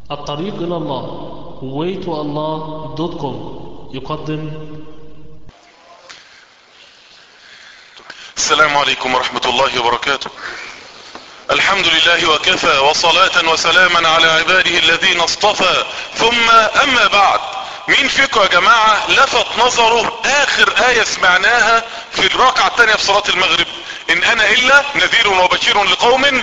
الطريق إلى الله waytoallah دوت كوم يقدم السلام عليكم ورحمة الله وبركاته الحمد لله وكفى وصلاة وسلاما على عباده الذين اصطفى ثم اما بعد مين فيكم يا جماعة لفت نظره اخر اية سمعناها في الركعة التانية في صلاة المغرب ان انا الا نذير وبشير لقوم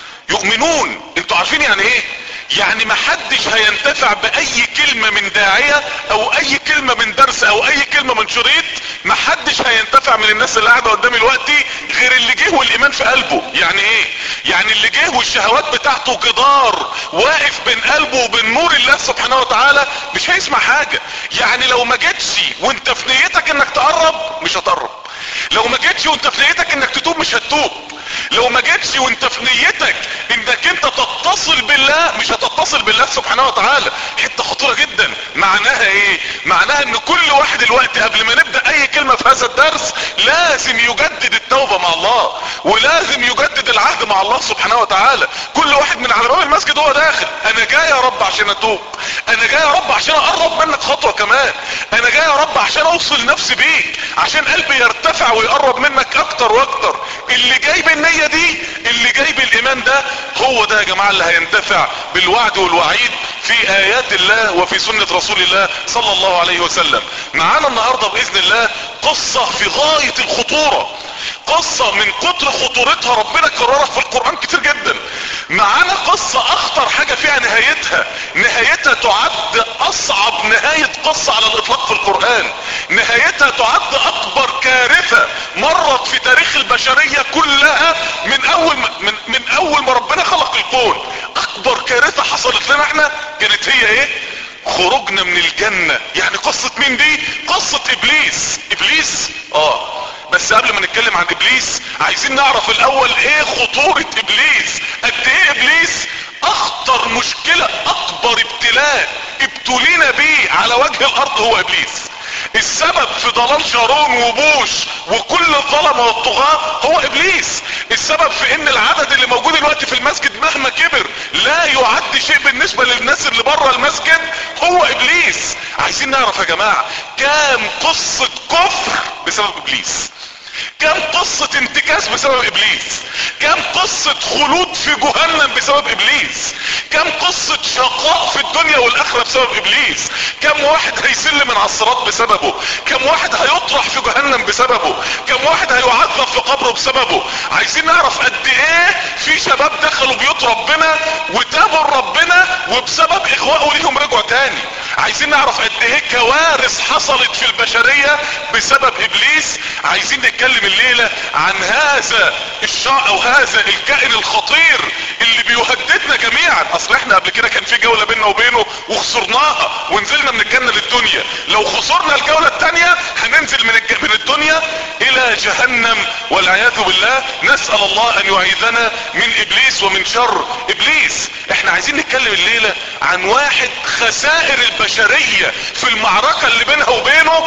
يؤمنون انتوا عارفين يعني ايه يعني ما حدش هينتفع باي كلمة من داعية او اي كلمة من درس او اي كلمة من شريط ما حدش هينتفع من الناس اللي قاعدة قدامي دلوقتي غير اللي جه والايمان في قلبه يعني ايه يعني اللي جه والشهوات بتاعته جدار واقف بين قلبه وبين نور الله سبحانه وتعالى مش هيسمع حاجة يعني لو ما جيتش وانت في نيتك انك تقرب مش هتقرب لو ما جيتش وانت في نيتك انك تتوب مش هتتوب لو ما جيتش وانت في نيتك انك انت تتصل بالله مش هتتصل بالله سبحانه وتعالى حته خطيره جدا معناها ايه معناها ان كل واحد الوقت قبل ما نبدا اي كلمه في هذا الدرس لازم يجدد التوبه مع الله ولازم يجدد العهد مع الله سبحانه وتعالى كل واحد من على باب المسجد هو داخل انا جاي يا رب عشان اتوب انا جاي يا رب عشان اقرب منك خطوه كمان انا جاي يا رب عشان اوصل نفسي بيك عشان قلبي يرتفع ويقرب منك اكتر واكتر اللي جاي بالنية دي اللي جاي بالايمان ده هو ده يا جماعة اللي هينتفع بالوعد والوعيد في ايات الله وفي سنة رسول الله صلى الله عليه وسلم معانا النهاردة باذن الله قصة في غاية الخطورة قصة من كتر خطورتها ربنا كررها في القرآن كتير جدا معانا قصة اخطر حاجة فيها نهايتها نهايتها تعد اصعب نهاية قصة على الاطلاق في القرآن نهايتها تعد اكبر كارثة مرت في تاريخ البشرية كلها من اول ما من, من اول ما ربنا خلق الكون اكبر كارثة حصلت لنا احنا كانت هي ايه خروجنا من الجنة يعني قصة مين دي قصة ابليس ابليس اه بس قبل ما نتكلم عن ابليس عايزين نعرف الاول ايه خطورة ابليس قد ايه ابليس اخطر مشكلة اكبر ابتلاء ابتلينا بيه على وجه الارض هو ابليس السبب في ضلال شارون وبوش وكل الظلمة والطغاة هو ابليس السبب في ان العدد اللي موجود دلوقتي في المسجد مهما كبر لا يعد شيء بالنسبة للناس اللي بره المسجد هو ابليس عايزين نعرف يا جماعة كام قصة كفر بسبب ابليس كم قصة انتكاس بسبب ابليس كم قصة خلود في جهنم بسبب ابليس كم قصة شقاء في الدنيا والاخرة بسبب ابليس كم واحد هيسل من على الصراط بسببه كم واحد هيطرح في جهنم بسببه كم واحد هيعذب في قبره بسببه عايزين نعرف قد ايه في شباب دخلوا بيوت ربنا وتابوا ربنا وبسبب اغواءه ليهم رجعوا تاني عايزين نعرف قد ايه كوارث حصلت في البشرية بسبب ابليس عايزين نتكلم الليلة عن هذا الشع او هذا الكائن الخطير اللي بيهددنا جميعا اصل احنا قبل كده كان في جولة بيننا وبينه وخسرناها ونزلنا من الجنة للدنيا لو خسرنا الجولة التانية هننزل من, الج... من الدنيا الى جهنم والعياذ بالله نسأل الله ان يعيذنا من ابليس ومن شر ابليس احنا عايزين نتكلم الليلة عن واحد خسائر البشرية في المعركة اللي بينها وبينه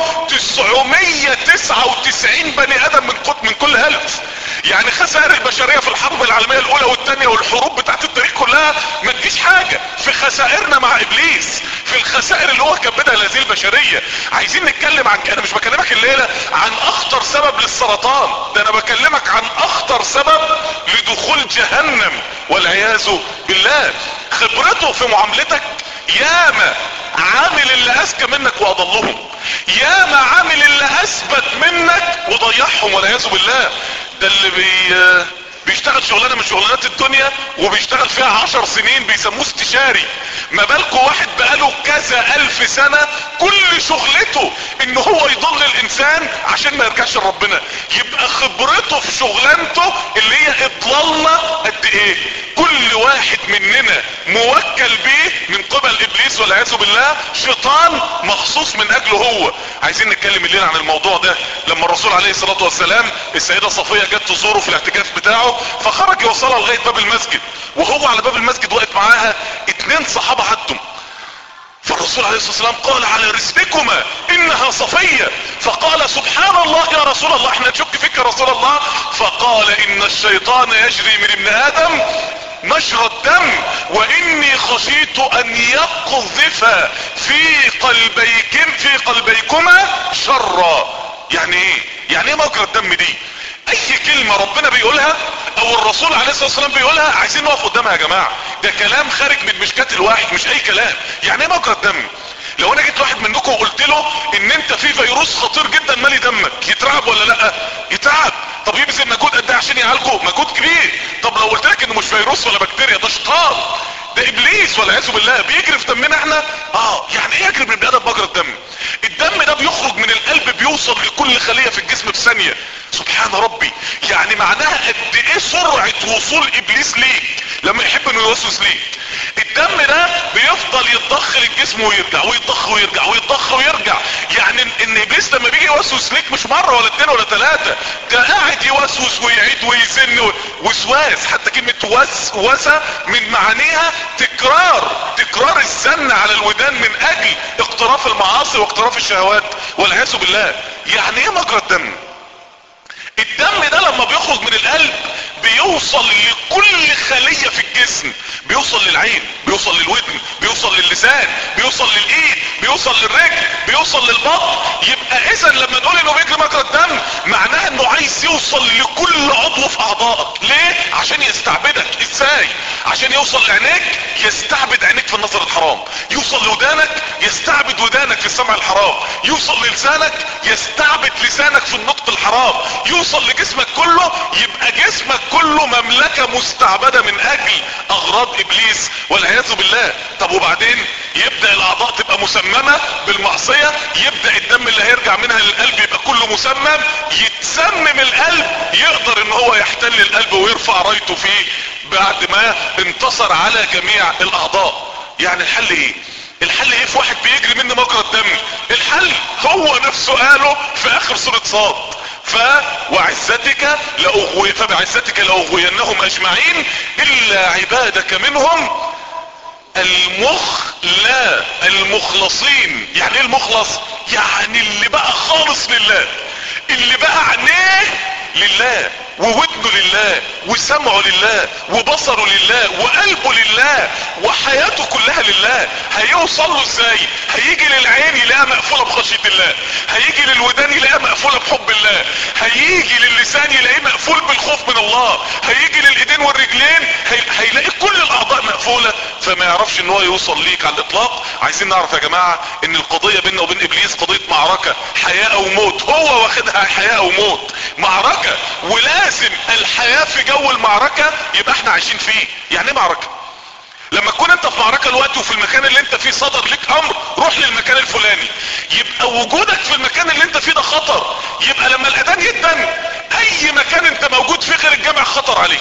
999 بني ادم من من كل الف يعني خسائر البشرية في الحرب العالمية الاولى والثانية والحروب بتاعت التاريخ كلها ما تجيش حاجة في خسائرنا مع ابليس في الخسائر اللي هو كبدها لهذه البشرية عايزين نتكلم عن انا مش بكلمك الليلة عن اخطر سبب للسرطان ده انا بكلمك عن اخطر سبب لدخول جهنم والعياذ بالله خبرته في معاملتك ياما عامل اللي اذكى منك واضلهم ياما عامل اللي اثبت منك وضيعهم والعياذ بالله ده اللي بي بيشتغل شغلانه من شغلانات الدنيا وبيشتغل فيها عشر سنين بيسموه استشاري ما بالكوا واحد بقاله كذا الف سنة كل شغلته ان هو يضل الانسان عشان ما يرجعش لربنا يبقى خبرته في شغلانته اللي هي اضلالنا قد ايه كل واحد مننا موكل بيه من قبل ابليس والعياذ بالله شيطان مخصوص من اجله هو عايزين نتكلم الليله عن الموضوع ده لما الرسول عليه الصلاه والسلام السيده صفيه جت تزوره في الاعتكاف بتاعه فخرج يوصلها لغايه باب المسجد وهو على باب المسجد واقف معاها اتنين صحابه عدوا فالرسول عليه الصلاة والسلام قال على رسلكما انها صفية فقال سبحان الله يا رسول الله احنا نشك فيك يا رسول الله فقال ان الشيطان يجري من ابن ادم مجرى الدم واني خشيت ان يقذف في قلبيكم في قلبيكما شرا يعني ايه يعني ايه مجرى الدم دي اي كلمة ربنا بيقولها او الرسول عليه الصلاة والسلام بيقولها عايزين نقف قدامها يا جماعة ده كلام خارج من مشكات الواحد مش اي كلام يعني ايه مجرى الدم لو انا جيت واحد منكم وقلت له ان انت في فيروس خطير جدا مالي دمك يترعب ولا لا يترعب طب يبذل مجهود قد ايه عشان يعالجه مجهود كبير طب لو قلت لك انه مش فيروس ولا بكتيريا ده شيطان ده ابليس والعياذ بالله بيجري في دمنا احنا اه يعني ايه يجري من بني ادم مجرى الدم الدم ده بيخرج من القلب بيوصل لكل خلية في الجسم في ثانية سبحان ربي يعني معناها قد ايه سرعة وصول ابليس ليك لما يحب انه يوسوس ليك الدم ده بيفضل يتضخ للجسم ويرجع ويتضخ ويرجع ويتضخ ويرجع يعني ان ابليس لما بيجي يوسوس ليك مش مرة ولا اتنين ولا تلاتة ده قاعد يوسوس ويعيد ويزن وسواس حتى كلمة وس وسة من معانيها تكرار تكرار الزن على الودان من اجل اقتراف المعاصي واقتراف الشهوات والعياذ بالله يعني ايه مجرى الدم الدم ده لما بيخرج من القلب بيوصل لكل خلية في الجسم بيوصل للعين بيوصل للودن بيوصل للسان بيوصل للايد بيوصل للرجل بيوصل للبطن يبقى اذا لما نقول انه بيجري مجرى الدم معناها انه عايز يوصل لكل عضو في اعضائك ليه عشان يستعبدك ازاي عشان يوصل لعينيك يستعبد عينيك في النظر الحرام يوصل لودانك يستعبد ودانك في السمع الحرام يوصل للسانك يستعبد لسانك في النطق الحرام يوصل لجسمك كله يبقى جسمك كله مملكة مستعبدة من اجل اغراض ابليس والعياذ بالله طب وبعدين يبدأ الاعضاء تبقى مسممة بالمعصية يبدأ الدم اللي هيرجع منها للقلب يبقى كله مسمم يتسمم القلب يقدر ان هو يحتل القلب ويرفع رايته فيه بعد ما انتصر على جميع الاعضاء يعني الحل ايه الحل ايه في واحد بيجري منه مجرى الدم الحل هو نفسه قاله في اخر سورة صاد ف وعزتك لأغوي فبعزتك لأغوينهم اجمعين الا عبادك منهم المخ لا المخلصين يعني ايه المخلص يعني اللي بقى خالص لله اللي بقى عينيه لله وودنه لله وسمعه لله وبصره لله وقلبه لله وحياته كلها لله هيوصل له ازاي هيجي للعين يلاقيها مقفولة بخشية الله هيجي للودان يلاقيها مقفولة بحب الله هيجي للسان يلاقيه مقفول بالخوف من الله هيجي للايدين والرجلين هي... هيلاقي كل الاعضاء مقفولة فما يعرفش ان هو يوصل ليك على الاطلاق عايزين نعرف يا جماعة ان القضية بيننا وبين ابليس قضية معركة حياة او موت هو واخدها حياة او موت معركة ولازم الحياة في جو المعركة يبقى احنا عايشين فيه يعني ايه معركة لما تكون انت في معركة الوقت وفي المكان اللي انت فيه صدر لك امر روح للمكان الفلاني يبقى وجودك في المكان اللي انت فيه ده خطر يبقى لما الاذان يدن اي مكان انت موجود فيه غير الجامع خطر عليك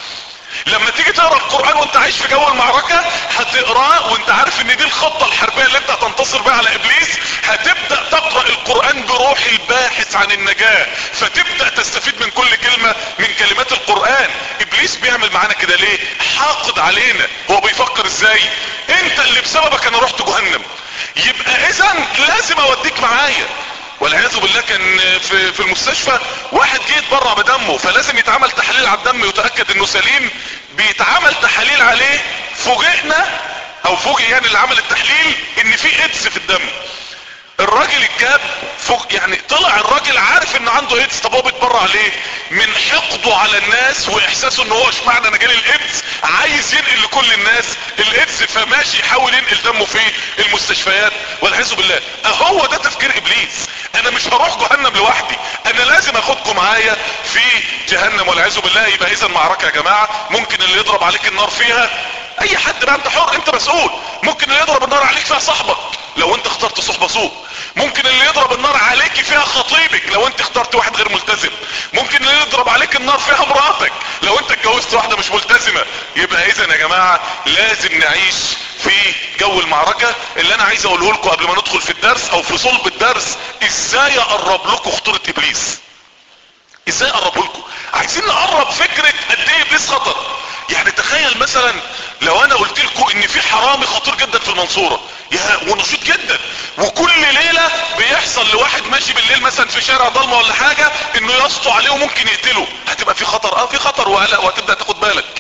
لما تيجي تقرا القران وانت عايش في جو المعركه هتقراه وانت عارف ان دي الخطه الحربيه اللي انت هتنتصر بيها على ابليس هتبدا تقرا القران بروح الباحث عن النجاه فتبدا تستفيد من كل كلمه من كلمات القران ابليس بيعمل معانا كده ليه حاقد علينا هو بيفكر ازاي انت اللي بسببك انا رحت جهنم يبقى اذا لازم اوديك معايا والعياذ بالله كان في في المستشفى واحد جه يتبرع بدمه فلازم يتعمل تحليل على الدم يتاكد انه سليم بيتعمل تحاليل عليه فوجئنا او فوجئ يعني اللي عمل التحليل ان في ايدز في الدم الراجل الجاب فوق يعني طلع الراجل عارف ان عنده ايدز طب هو بيتبرع ليه من حقده على الناس واحساسه ان هو اشمعنى انا جالي الايدز عايز ينقل لكل الناس الايدز فماشي يحاول ينقل دمه في المستشفيات والعياذ بالله اهو ده تفكير ابليس انا مش هروح جهنم لوحدي انا لازم اخدكم معايا في جهنم والعياذ بالله يبقى اذا معركه يا جماعه ممكن اللي يضرب عليك النار فيها اي حد بقى انت حر انت مسؤول ممكن اللي يضرب النار عليك فيها صاحبك لو انت اخترت صحبة سوء ممكن اللي يضرب النار عليك فيها خطيبك لو انت اخترت واحد غير ملتزم ممكن اللي يضرب عليك النار فيها مراتك لو انت اتجوزت واحدة مش ملتزمة يبقى اذا يا جماعة لازم نعيش في جو المعركة اللي انا عايز اقوله لكم قبل ما ندخل في الدرس او في صلب الدرس ازاي اقرب لكم خطورة ابليس ازاي اقرب لكم عايزين نقرب فكرة قد ايه ابليس خطر يعني تخيل مثلا لو انا قلت لكم ان في حرامي خطير جدا في المنصورة يا ونشيط جدا وكل ليلة بيحصل لواحد ماشي بالليل مثلا في شارع ضلمة ولا حاجة انه يسطو عليه وممكن يقتله هتبقى في خطر اه في خطر وقلق وهتبدأ تاخد بالك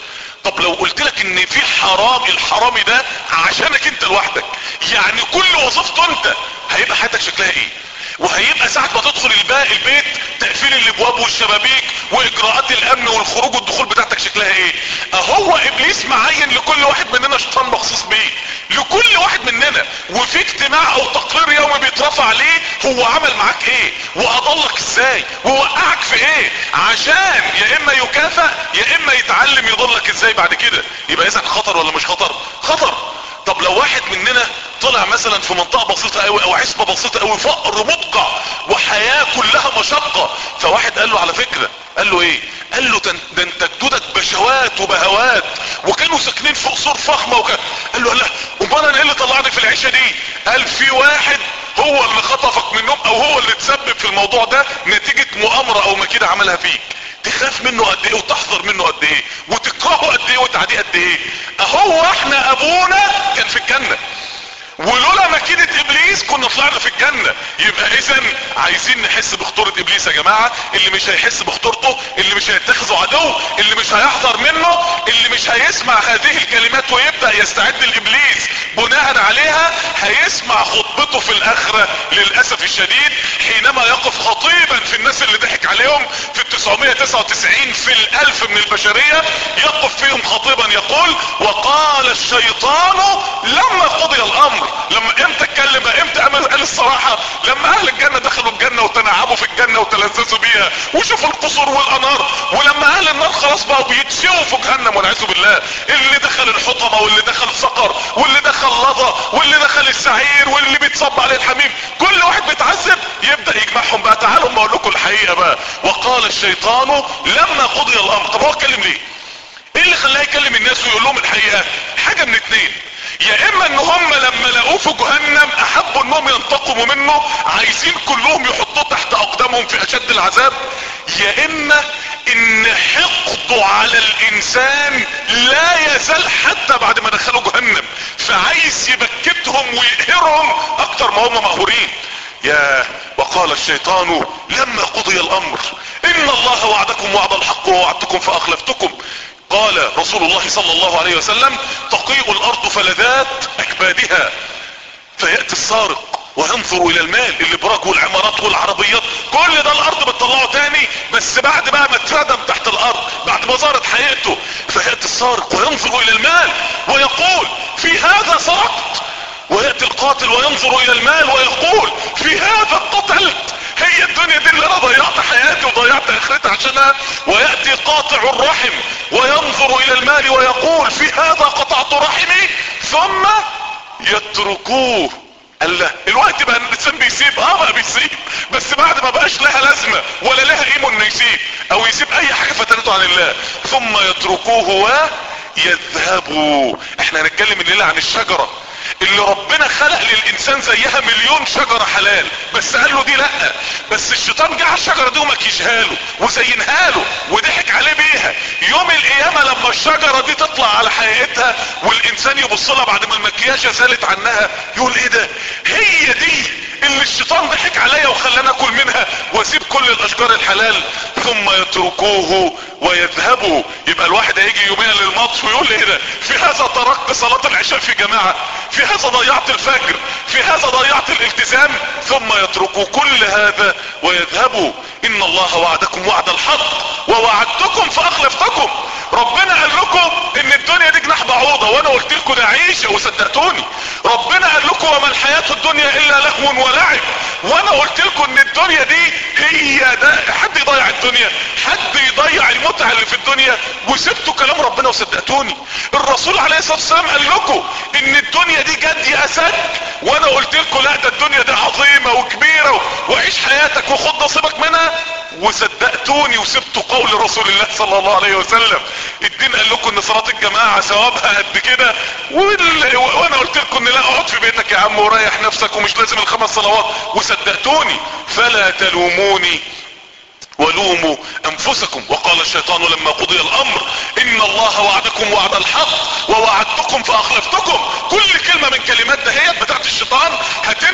طب لو قلت لك ان في حرام الحرامي ده عشانك انت لوحدك يعني كل وظيفته انت هيبقى حياتك شكلها ايه وهيبقى ساعة ما تدخل الباقي البيت تقفيل الابواب والشبابيك واجراءات الامن والخروج والدخول بتاعتك شكلها ايه اهو ابليس معين لكل واحد مننا شيطان مخصوص بيه لكل واحد مننا وفي اجتماع او تقرير يومي بيترفع ليه هو عمل معاك ايه واضلك ازاي ووقعك في ايه عشان يا اما يكافئ يا اما يتعلم يضلك ازاي بعد كده يبقى اذا خطر ولا مش خطر خطر طب لو واحد مننا طلع مثلا في منطقة بسيطة قوي او عصبة بسيطة قوي فقر مدقع وحياة كلها مشقة فواحد قال له على فكرة قال له ايه قال له ده انت جدودك بشوات وبهوات وكانوا ساكنين في قصور فخمة وكان قال له لا امال انا ايه اللي طلعني في العيشة دي قال في واحد هو اللي خطفك منهم او هو اللي تسبب في الموضوع ده نتيجة مؤامرة او مكيدة عملها فيك تخاف منه قد ايه وتحذر منه قد ايه وتكرهه قد ايه وتعديه قد ايه اهو احنا ابونا كان في الجنة ولولا مكيدة ابليس كنا طلعنا في الجنة يبقى اذا عايزين نحس بخطورة ابليس يا جماعة اللي مش هيحس بخطورته اللي مش هيتخذه عدو اللي مش هيحذر منه اللي مش هيسمع هذه الكلمات ويبدأ يستعد لابليس بناء عليها هيسمع خطبته في الاخرة للاسف الشديد حينما يقف خطيبا في الناس اللي ضحك عليهم في ال 999 في الالف من البشرية يقف فيهم خطيبا يقول وقال الشيطان لما قضي الامر لما امتى اتكلم امتى قال الصراحة لما اهل الجنة دخلوا الجنة وتنعموا في الجنة وتلذذوا بيها وشوفوا القصور والانار ولما اهل النار خلاص بقوا بيتشووا في جهنم والعياذ بالله اللي دخل الحطمة واللي دخل سقر واللي دخل لظى واللي دخل السعير واللي بيتصب عليه الحميم كل واحد بيتعذب يبدأ يجمعهم بقى تعالوا ما اقول لكم الحقيقة بقى وقال الشيطان لما قضي الامر طب هو اتكلم ليه ايه اللي خلاه يكلم الناس ويقول لهم الحقيقة حاجة من اتنين يا اما ان هم لما لقوه في جهنم احبوا انهم ينتقموا منه عايزين كلهم يحطوه تحت اقدامهم في اشد العذاب يا اما ان حقده على الانسان لا يزال حتى بعد ما دخلوا جهنم فعايز يبكتهم ويقهرهم اكتر ما هم مقهورين يا وقال الشيطان لما قضي الامر ان الله وعدكم وعد الحق ووعدتكم فاخلفتكم قال رسول الله صلى الله عليه وسلم تقيء الارض فلذات اكبادها فيأتي السارق وينظر الى المال الابراج والعمارات والعربيات كل ده الارض بتطلعه تاني بس بعد بقى ما اتردم تحت الارض بعد ما ظهرت حقيقته فيأتي السارق وينظر الى المال ويقول في هذا سرقت ويأتي القاتل وينظر الى المال ويقول في هذا قتلت هي الدنيا دي اللي انا ضيعت حياتي وضيعت اخرتي عشانها ويأتي قاطع الرحم وينظر الى المال ويقول في هذا قطعت رحمي ثم يتركوه قال لا الوقت بقى الانسان بيسيب اه بقى بيسيب بس بعد ما بقاش لها لازمة ولا لها قيمة انه يسيب او يسيب اي حاجة فتنته عن الله ثم يتركوه ويذهبوا احنا هنتكلم الليلة عن الشجرة اللي ربنا خلق للانسان زيها مليون شجرة حلال بس قال له دي لا بس الشيطان جه على الشجرة دي ومكيشها له وزينها له وضحك عليه بيها يوم القيامة لما الشجرة دي تطلع على حقيقتها والانسان يبص لها بعد ما المكياجة زالت عنها يقول ايه ده هي دي اللي الشيطان ضحك عليا وخلاني اكل منها واسيب كل الاشجار الحلال ثم يتركوه ويذهبوا يبقى الواحد هيجي يومين للماتش ويقول ايه ده في هذا تركت صلاة العشاء في جماعة في هذا ضيعت الفجر في هذا ضيعت الالتزام ثم يتركوا كل هذا ويذهبوا ان الله وعدكم وعد الحق ووعدتكم فاخلفتكم ربنا قال لكم ان الدنيا دي جناح بعوضة وانا قلت لكم ده عيشة وصدقتوني ربنا قال لكم وما الحياة الدنيا الا لهو ولعب وانا قلت لكم ان الدنيا دي هي ده حد يضيع الدنيا حد يضيع المتعة اللي في الدنيا وسبتوا كلام ربنا وصدقتوني الرسول عليه الصلاة والسلام قال لكم ان الدنيا دي جد يا اسد وانا قلت لكم لا ده الدنيا دي عظيمة وكبيرة وعيش حياتك وخد نصيبك منها وصدقتوني وسبتوا قول رسول الله صلى الله عليه وسلم الدين قال لكم ان صلاة الجماعة ثوابها قد كده وانا قلت لكم ان لا اقعد في بيتك يا عم وريح نفسك ومش لازم الخمس صلوات وصدقتوني فلا تلوموني ولوموا انفسكم وقال الشيطان لما قضي الامر ان الله وعدكم وعد الحق ووعدتكم فاخلفتكم كل كلمة من كلمات دهيت بتاعت الشيطان هتم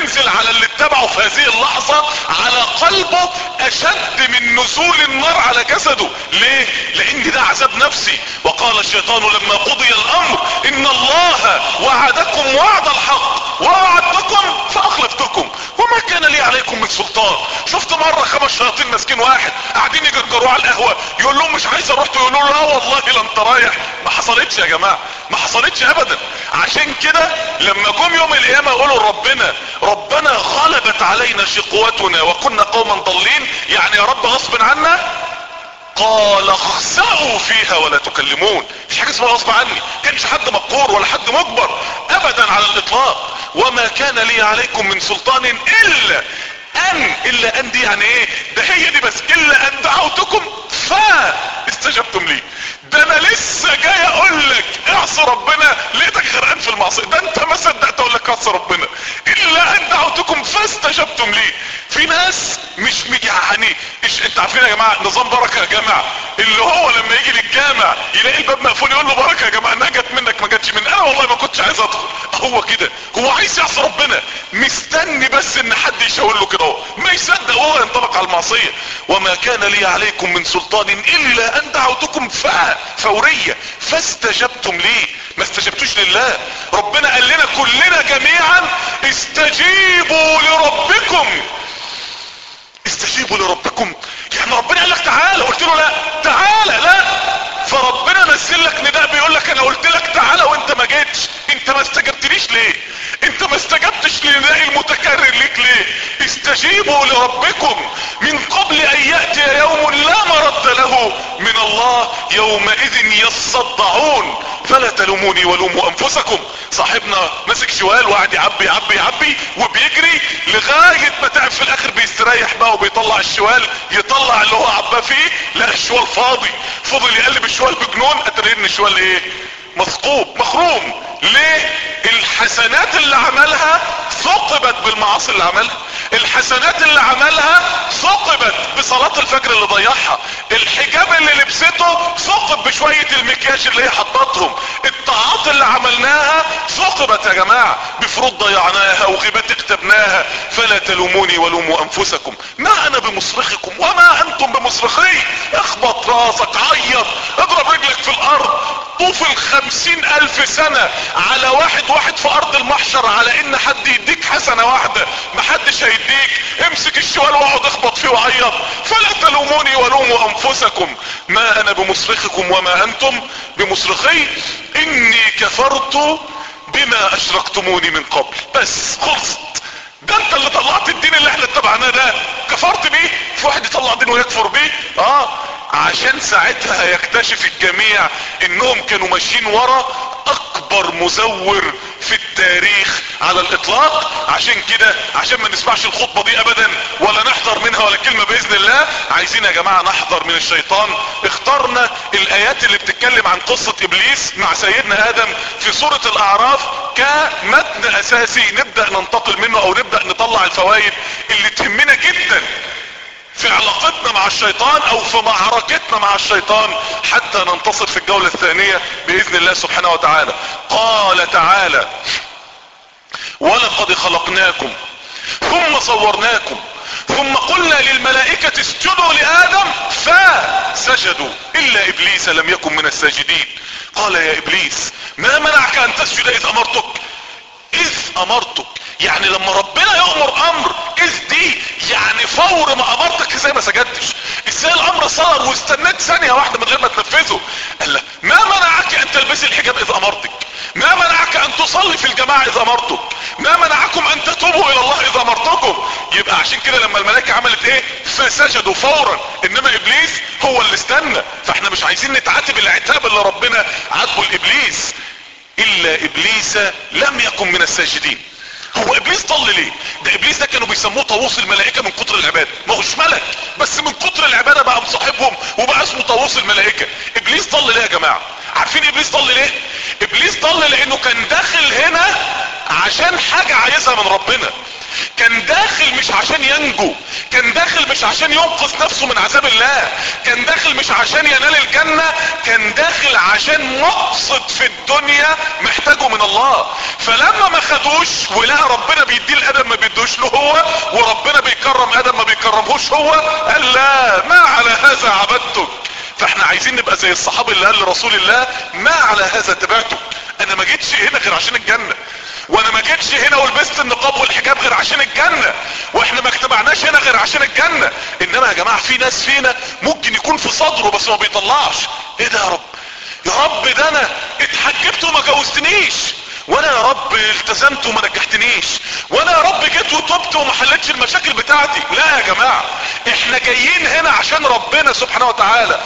ينزل على اللي اتبعه في هذه اللحظة على قلبه اشد من نزول النار على جسده ليه لان ده عذاب نفسي وقال الشيطان لما قضي الامر ان الله وعدكم وعد الحق ووعدتكم فاخلفتكم وما كان لي عليكم من سلطان شفت مرة خمس شياطين ماسكين واحد قاعدين يجرجروه على القهوة يقول لهم مش عايز اروح يقولوا له لا والله لا انت رايح ما حصلتش يا جماعة ما حصلتش ابدا عشان كده لما جم يوم القيامة يقولوا ربنا ربنا غلبت علينا شقوتنا وكنا قوما ضالين يعني يا رب غصب عنا قال اخسأوا فيها ولا تكلمون مش حاجة اسمها غصب عني كانش حد مقهور ولا حد مجبر ابدا على الاطلاق وما كان لي عليكم من سلطان الا ان الا ان دي يعني ايه ده هي دي بس الا ان دعوتكم فاستجبتم لي ده انا لسه جاي اقول لك اعصي ربنا لقيتك غرقان في المعصيه ده انت ما صدقت اقول لك اعصي ربنا الا ان دعوتكم فاستجبتم لي في ناس مش يعني إيش انت عارفين يا جماعه نظام بركه يا جماعه اللي هو لما يجي للجامع يلاقي الباب مقفول يقول له بركه يا جماعه انها جت منك ما جاتش من انا والله ما كنتش عايز ادخل هو كده هو عايز يعصي ربنا مستني بس ان حد يشاور له كده ما يصدق وهو ينطبق على المعصيه وما كان لي عليكم من سلطان الا ان دعوتكم فا فوريه فاستجبتم لي ما استجبتوش لله ربنا قال لنا كلنا جميعا استجيبوا لربكم استجيبوا لربكم يعني ربنا قال لك تعالى قلت له لا تعالى لا فربنا نزل لك نداء بيقول لك انا قلت لك تعالى وانت ما جيتش انت ما استجبتليش ليه انت ما استجبتش لنداء المتكرر ليك ليه استجيبوا لربكم من قبل ان يأتي يوم لا مرد له من الله يومئذ يصدعون فلا تلوموني ولوموا انفسكم صاحبنا ماسك شوال وقاعد يعبي يعبي يعبي وبيجري لغاية ما تعب في الاخر بيستريح بقى وبيطلع الشوال يطلع اللي هو عباه فيه لا الشوال فاضي فضل يقلب الشوال بجنون اترين ان الشوال ايه مثقوب مخروم ليه الحسنات اللي عملها ثقبت بالمعاصي اللي عملها الحسنات اللي عملها ثقبت بصلاة الفجر اللي ضيعها الحجاب اللي لبسته ثقب بشوية المكياج اللي هي حطتهم الطاعات اللي عملناها ثقبت يا جماعة بفروض ضيعناها وغيبات اكتبناها فلا تلوموني ولوموا انفسكم ما انا بمصرخكم وما انتم بمصرخي اخبط راسك عيط اضرب رجلك في الارض طوف الخمسين الف سنة على واحد واحد في ارض المحشر على ان حد يديك حسنة واحدة محدش هيديك امسك الشوال واقعد اخبط فيه وعيط فلا تلوموني ولوموا انفسكم ما انا بمصرخكم وما انتم بمصرخي اني كفرت بما اشركتموني من قبل بس خلصت ده انت اللي طلعت الدين اللي احنا اتبعناه ده كفرت بيه في واحد يطلع دين ويكفر بيه اه عشان ساعتها هيكتشف الجميع انهم كانوا ماشيين ورا اكبر مزور في التاريخ على الاطلاق عشان كده عشان ما نسمعش الخطبة دي ابدا ولا نحضر منها ولا كلمة باذن الله عايزين يا جماعة نحضر من الشيطان اخترنا الايات اللي بتتكلم عن قصة ابليس مع سيدنا ادم في سورة الاعراف كمتن اساسي نبدأ ننتقل منه او نبدأ نطلع الفوائد اللي تهمنا جدا في علاقتنا مع الشيطان او في معركتنا مع الشيطان حتى ننتصر في الجولة الثانية باذن الله سبحانه وتعالى قال تعالى ولقد خلقناكم ثم صورناكم ثم قلنا للملائكة اسجدوا لآدم فسجدوا الا ابليس لم يكن من الساجدين قال يا ابليس ما منعك ان تسجد اذ امرتك اذ امرتك يعني لما ربنا يأمر امر اذ دي يعني فور ما امرتك ازاي ما سجدتش ازاي الامر صار واستنيت ثانية واحدة من غير ما تنفذه قال له ما منعك ان تلبسي الحجاب اذ امرتك ما منعك ان تصلي في الجماعة اذ امرتك ما منعكم ان تتوبوا الى الله اذ امرتكم يبقى عشان كده لما الملائكة عملت ايه فسجدوا فورا انما ابليس هو اللي استنى فاحنا مش عايزين نتعاتب العتاب اللي ربنا عاتبه لابليس الا ابليس لم يكن من الساجدين هو ابليس ضل ليه ده ابليس ده كانوا بيسموه طاووس الملائكه من كتر العباده ما هوش ملك بس من كتر العباده بقى مصاحبهم وبقى اسمه طاووس الملائكه ابليس ضل ليه يا جماعه عارفين ابليس ضل ليه ابليس ضل لانه كان داخل هنا عشان حاجه عايزها من ربنا كان داخل مش عشان ينجو كان داخل مش عشان ينقذ نفسه من عذاب الله كان داخل مش عشان ينال الجنة كان داخل عشان مقصد في الدنيا محتاجه من الله فلما ما خدوش ولقى ربنا بيديه الادم ما بيدوش له هو وربنا بيكرم ادم ما بيكرمهوش هو قال لا ما على هذا عبدتك فاحنا عايزين نبقى زي الصحابي اللي قال لرسول الله ما على هذا تبعتك انا ما جيتش هنا غير عشان الجنة وانا ما جيتش هنا ولبست النقاب والحجاب غير عشان الجنة واحنا ما اجتمعناش هنا غير عشان الجنة انما يا جماعة في ناس فينا ممكن يكون في صدره بس ما بيطلعش ايه ده يا رب يا رب ده انا اتحجبت وما جوزتنيش وانا يا رب التزمت وما نجحتنيش وانا يا رب جيت وتبت وما حلتش المشاكل بتاعتي لا يا جماعة احنا جايين هنا عشان ربنا سبحانه وتعالى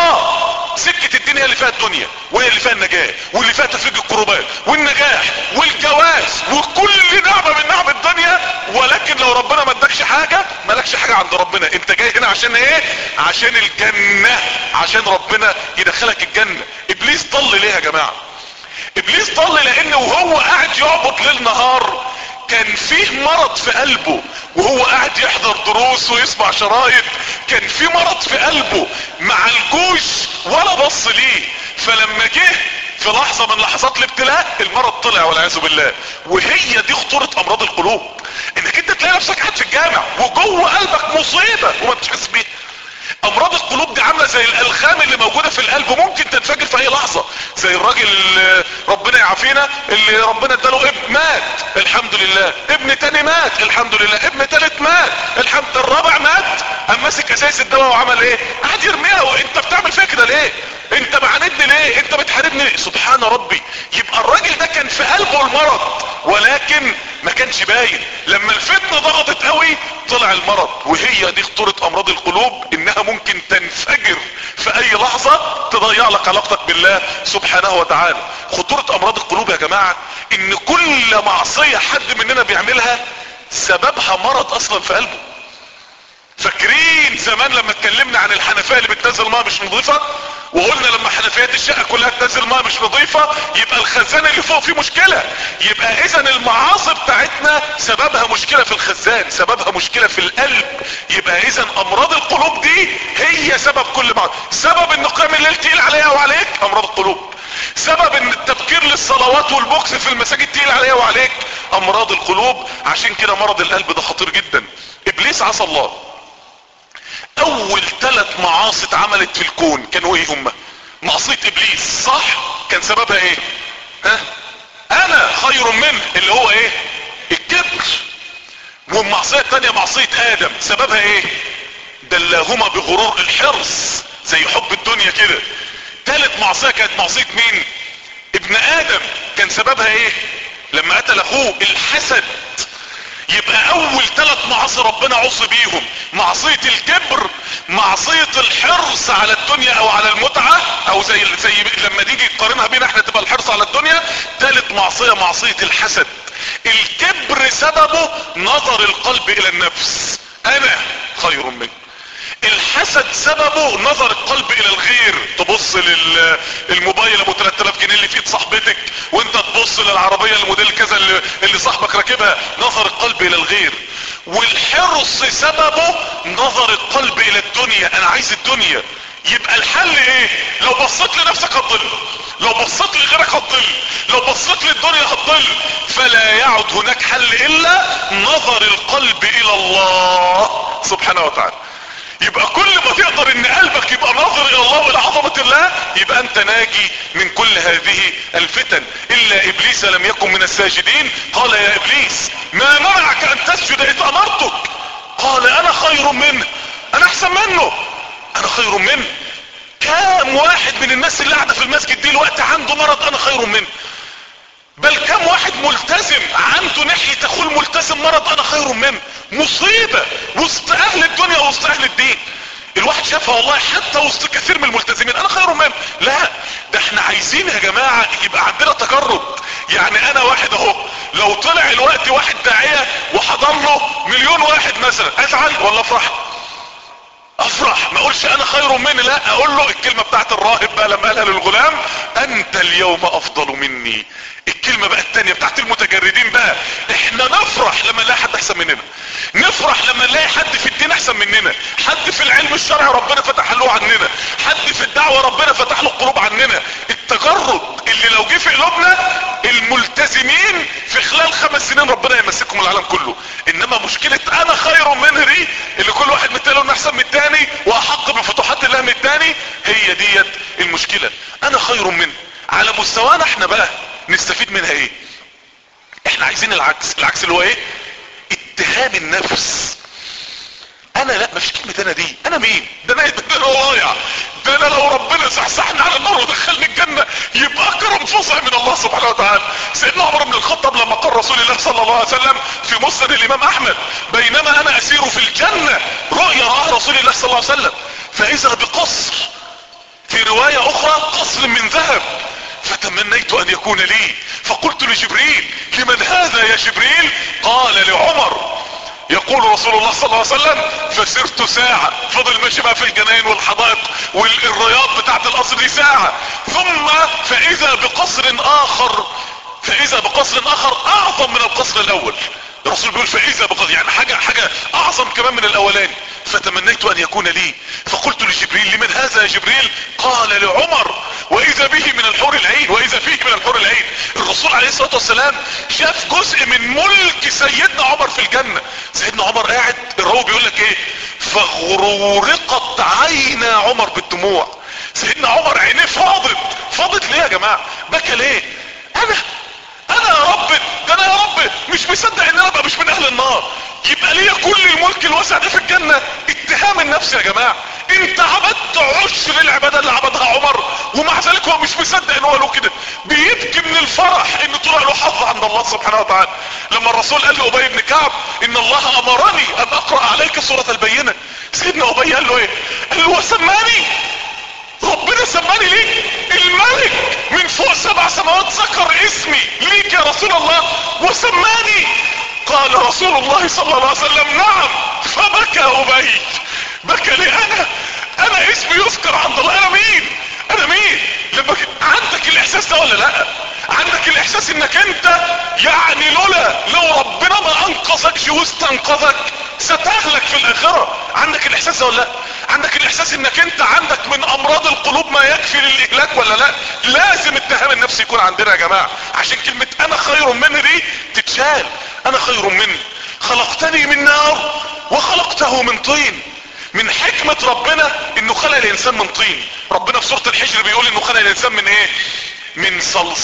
اه سكة الدنيا اللي فيها الدنيا وهي اللي فيها النجاة واللي فيها تفريج الكروبات والنجاح والجواز وكل نعمة من نعم الدنيا ولكن لو ربنا ما ادكش حاجة مالكش حاجة عند ربنا انت جاي هنا عشان ايه عشان الجنة عشان ربنا يدخلك الجنة ابليس ضل ليه يا جماعة ابليس ضل لانه وهو قاعد يعبد ليل نهار كان فيه مرض في قلبه وهو قاعد يحضر دروس ويسمع شرايط كان في مرض في قلبه مع الجوش ولا بص ليه فلما جه في لحظة من لحظات الابتلاء المرض طلع والعياذ بالله وهي دي خطورة امراض القلوب انك انت تلاقي نفسك قاعد في الجامع وجوه قلبك مصيبة وما بتحس بيها امراض القلوب دي عاملة زي الالغام اللي موجودة في القلب ممكن تنفجر في اي لحظة زي الراجل اللي ربنا يعافينا اللي ربنا اداله ابن مات الحمد لله ابن تاني مات الحمد لله ابن تالت مات الحمد الرابع مات قام ماسك اساس الدواء وعمل ايه قعد يرميها وانت بتعمل فيها كده ليه انت معاندني ليه انت بتحاربني ليه سبحان ربي يبقى الراجل ده كان في قلبه المرض ولكن ما كانش باين لما الفتنة ضغطت قوي طلع المرض وهي دي خطورة امراض القلوب انها ممكن تنفجر في اي لحظة تضيع لك علاقتك بالله سبحانه وتعالى خطورة امراض القلوب يا جماعة ان كل معصية حد مننا بيعملها سببها مرض اصلا في قلبه فاكرين زمان لما اتكلمنا عن الحنفية اللي بتنزل ميه مش نظيفة وقلنا لما حنفيات الشقة كلها تنزل ميه مش نظيفة يبقى الخزان اللي فوق فيه مشكلة يبقى اذا المعاصي بتاعتنا سببها مشكلة في الخزان سببها مشكلة في القلب يبقى اذا امراض القلوب دي هي سبب كل معصية سبب ان قيام الليل تقيل عليها وعليك امراض القلوب سبب ان التبكير للصلوات والبوكس في المساجد تقيل عليها وعليك امراض القلوب عشان كده مرض القلب ده خطير جدا ابليس عصى الله اول ثلاث معاصي اتعملت في الكون كانوا ايه هما معصية ابليس صح كان سببها ايه ها انا خير منه اللي هو ايه الكبر والمعصية التانية معصية ادم سببها ايه دلاهما بغرور الحرص زي حب الدنيا كده تالت معصية كانت معصية مين ابن ادم كان سببها ايه لما قتل اخوه الحسد يبقى اول ثلاث معاصي ربنا عصي بيهم معصية الكبر معصية الحرص على الدنيا او على المتعة او زي زي لما نيجي تقارنها بينا احنا تبقى الحرص على الدنيا ثالث معصية معصية الحسد الكبر سببه نظر القلب الى النفس انا خير منه الحسد سببه نظر القلب الى الغير تبص للموبايل ابو 3000 جنيه اللي في ايد صاحبتك وانت تبص للعربية الموديل كذا اللي, اللي صاحبك راكبها نظر القلب الى الغير والحرص سببه نظر القلب الى الدنيا انا عايز الدنيا يبقى الحل ايه لو بصيت لنفسك هتضل لو بصيت لغيرك هتضل لو بصيت للدنيا هتضل فلا يعد هناك حل الا نظر القلب الى الله سبحانه وتعالى يبقى كل ما تقدر ان قلبك يبقى ناظر الى الله والى عظمة الله يبقى انت ناجي من كل هذه الفتن الا ابليس لم يكن من الساجدين قال يا ابليس ما منعك ان تسجد اذ امرتك قال انا خير منه انا احسن منه انا خير منه كام واحد من الناس اللي قاعدة في المسجد دي الوقت عنده مرض انا خير منه بل كم واحد ملتزم عنده ناحية اخوه الملتزم مرض انا خير منه مصيبة وسط اهل الدنيا وسط اهل الدين الواحد شافها والله حتى وسط كثير من الملتزمين انا خير منه لا ده احنا عايزين يا جماعة يبقى عندنا تجرد يعني انا واحد اهو لو طلع الوقت واحد داعية وحضر له مليون واحد مثلا ازعل ولا افرح افرح ما اقولش انا خير مني لا اقول له الكلمة بتاعت الراهب بقى لما قالها للغلام انت اليوم افضل مني الكلمة بقى التانية بتاعت المتجردين بقى احنا نفرح نفرح لما نلاقي حد احسن مننا نفرح لما نلاقي حد في الدين احسن مننا حد في العلم الشرعي ربنا فتح له عننا حد في الدعوة ربنا فتح له القلوب عننا التجرد اللي لو جه في قلوبنا الملتزمين في خلال خمس سنين ربنا يمسكهم العالم كله انما مشكلة انا خير منه دي اللي كل واحد متقاله انه احسن من التاني واحق بفتوحات الله من التاني هي ديت المشكلة انا خير منه على مستوانا احنا بقى نستفيد منها ايه احنا عايزين العكس العكس اللي هو ايه اتهام النفس انا لا مفيش كلمة انا دي انا مين ده انا ده انا ضايع ده انا لو ربنا صحصحني على النار ودخلني الجنة يبقى اكرم فصح من الله سبحانه وتعالى سيدنا عمر بن الخطاب لما قال رسول الله صلى الله عليه وسلم في مسند الامام احمد بينما انا اسير في الجنة رؤيا رأى رسول الله صلى الله عليه وسلم فاذا بقصر في رواية اخرى قصر من ذهب فتمنيت ان يكون لي فقلت لجبريل لمن هذا يا جبريل قال لعمر يقول رسول الله صلى الله عليه وسلم فسرت ساعة فضل ماشي بقى في الجناين والحدائق والرياض بتاعت القصر دي ساعة ثم فاذا بقصر اخر فاذا بقصر اخر اعظم من القصر الاول الرسول بيقول فاذا بقصر يعني حاجة حاجة اعظم كمان من الاولاني فتمنيت ان يكون لي فقلت لجبريل لمن هذا يا جبريل قال لعمر واذا به من الحور العين واذا فيه من الحور العين الرسول عليه الصلاة والسلام شاف جزء من ملك سيدنا عمر في الجنة سيدنا عمر قاعد الراوي بيقول لك ايه فغرورقت عينا عمر بالدموع سيدنا عمر عينيه فاضت فاضت ليه يا جماعة بكى ليه انا انا يا رب ده انا يا رب مش مصدق ان انا ابقى مش من اهل النار يبقى ليا كل الملك الواسع ده في الجنة اتهام النفس يا جماعة انت عبدت عشر العبادة اللي عبدها عمر ومع ذلك هو مش مصدق ان هو له كده بيبكي من الفرح ان طلع له حظ عند الله سبحانه وتعالى لما الرسول قال لأبي بن كعب ان الله امرني ان اقرأ عليك سورة البينة سيدنا ابي قال له ايه قال له وسماني ربنا سماني ليك الملك من فوق سبع سماوات ذكر اسمي ليك يا رسول الله وسماني قال رسول الله صلى الله عليه وسلم نعم فبكى ابي بكى لي انا انا اسمي يذكر عند الله انا مين انا مين لما عندك الاحساس ده ولا لا عندك الاحساس انك انت يعني لولا لو ربنا ما انقذكش واستنقذك ستهلك في الاخرة عندك الاحساس ده ولا لا عندك الاحساس انك انت عندك من امراض القلوب ما يكفي للاهلاك ولا لا لازم اتهام النفس يكون عندنا يا جماعة عشان كلمة انا خير منه دي تتشال انا خير منه خلقتني من نار وخلقته من طين من حكمة ربنا انه خلق الانسان من طين ربنا في سورة الحجر بيقول انه خلق الانسان من ايه من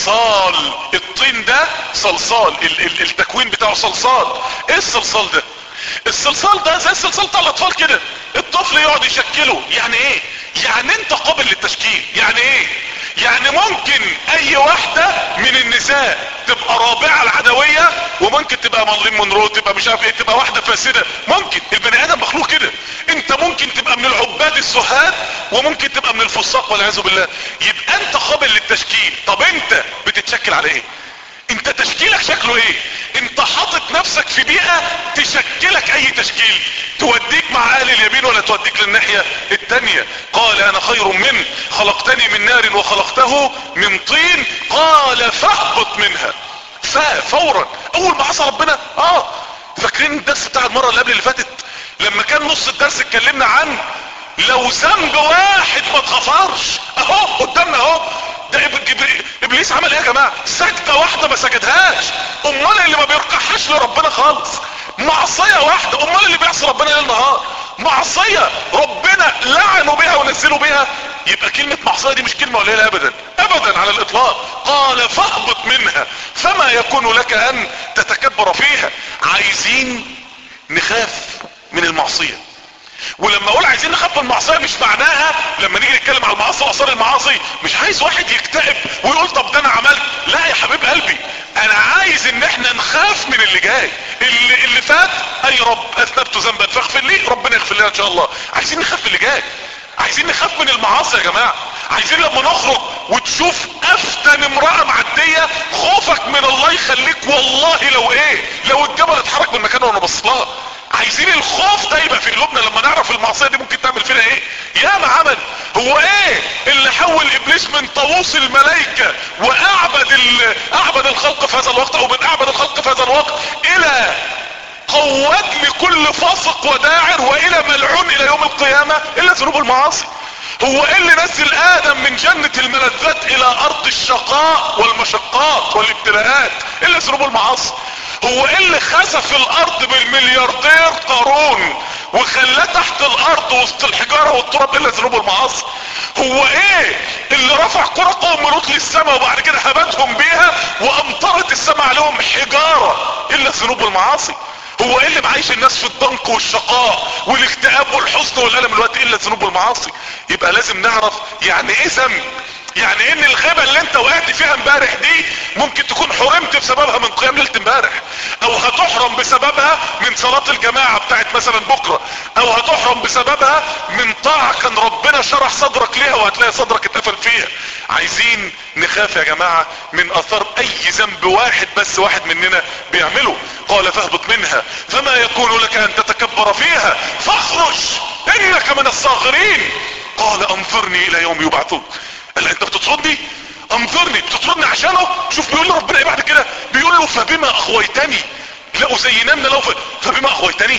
صلصال الطين ده صلصال ال ال التكوين بتاعه صلصال ايه الصلصال ده الصلصال ده زي الصلصال بتاع الاطفال كده الطفل يقعد يشكله يعني ايه يعني انت قابل للتشكيل يعني ايه يعني ممكن اي واحدة من النساء تبقى رابعة العدوية وممكن تبقى مارلين مونرو تبقى مش عارف ايه تبقى واحدة فاسدة ممكن البني ادم مخلوق كده انت ممكن تبقى من العباد السهاد وممكن تبقى من الفساق والعياذ بالله يبقى انت قابل للتشكيل طب انت بتتشكل على ايه انت تشكيلك شكله ايه انت حاطط نفسك في بيئة تشكلك اي تشكيل توديك مع اهل اليمين ولا توديك للناحية التانية قال انا خير من خلقتني من نار وخلقته من طين قال فاهبط منها فا فورا اول ما عصى ربنا اه فاكرين الدرس بتاع المرة اللي قبل اللي فاتت لما كان نص الدرس اتكلمنا عن لو ذنب واحد ما اتغفرش اهو قدامنا اهو ده ابليس عمل ايه يا جماعة سجدة واحدة ما سجدهاش امال اللي ما بيركحش لربنا خالص معصية واحدة امال اللي بيعصي ربنا ليل نهار معصية ربنا لعنوا بها ونزلوا بها يبقى كلمة معصية دي مش كلمة قليلة ابدا ابدا على الاطلاق قال فاهبط منها فما يكون لك ان تتكبر فيها عايزين نخاف من المعصية ولما اقول عايزين نخاف من المعصيه مش معناها لما نيجي نتكلم على المعاصي واثار المعاصي مش عايز واحد يكتئب ويقول طب ده انا عملت لا يا حبيب قلبي انا عايز ان احنا نخاف من اللي جاي اللي, اللي فات اي رب اذنبت ذنبا فاغفر لي ربنا يغفر لنا ان شاء الله عايزين نخاف من اللي جاي عايزين نخاف من المعاصي يا جماعة عايزين لما نخرج وتشوف افتن امرأة معدية خوفك من الله يخليك والله لو ايه لو الجبل اتحرك من مكانه وانا بص لها عايزين الخوف ده يبقى في قلوبنا لما نعرف المعصية دي ممكن تعمل فينا ايه يا ما عمل هو ايه اللي حول ابليس من طاووس الملائكة واعبد اعبد الخلق في هذا الوقت او من اعبد الخلق في هذا الوقت الى كل فاسق وداعر والى ملعون الى يوم القيامة الا ذنوب المعاصي هو ايه اللي نزل ادم من جنة الملذات الى ارض الشقاء والمشقات والابتلاءات الا ذنوب المعاصي هو ايه اللي خسف الارض بالملياردير قارون وخلاه تحت الارض وسط الحجارة والتراب الا ذنوب المعاصي هو ايه اللي رفع قرى قوم لوط للسماء وبعد كده هبتهم بيها وامطرت السماء عليهم حجارة الا ذنوب المعاصي هو ايه اللي معيش الناس في الضنك والشقاء والاكتئاب والحزن والالم الوقت الا ذنوب المعاصي يبقى لازم نعرف يعني ايه ذنب يعني ان الغيبة اللي انت وقعت فيها امبارح دي ممكن تكون حرمت بسببها من قيام ليلة امبارح او هتحرم بسببها من صلاة الجماعة بتاعت مثلا بكرة او هتحرم بسببها من طاعة كان ربنا شرح صدرك ليها وهتلاقي صدرك اتقفل فيها عايزين نخاف يا جماعة من اثار اي ذنب واحد بس واحد مننا بيعمله قال فاهبط منها فما يكون لك ان تتكبر فيها فاخرج انك من الصاغرين قال انظرني الى يوم يبعثون قال انت بتطردني انظرني بتطردني عشانه شوف بيقول له ربنا ايه بعد كده بيقول له فبما اغويتني لا ازينن له فبما اغويتني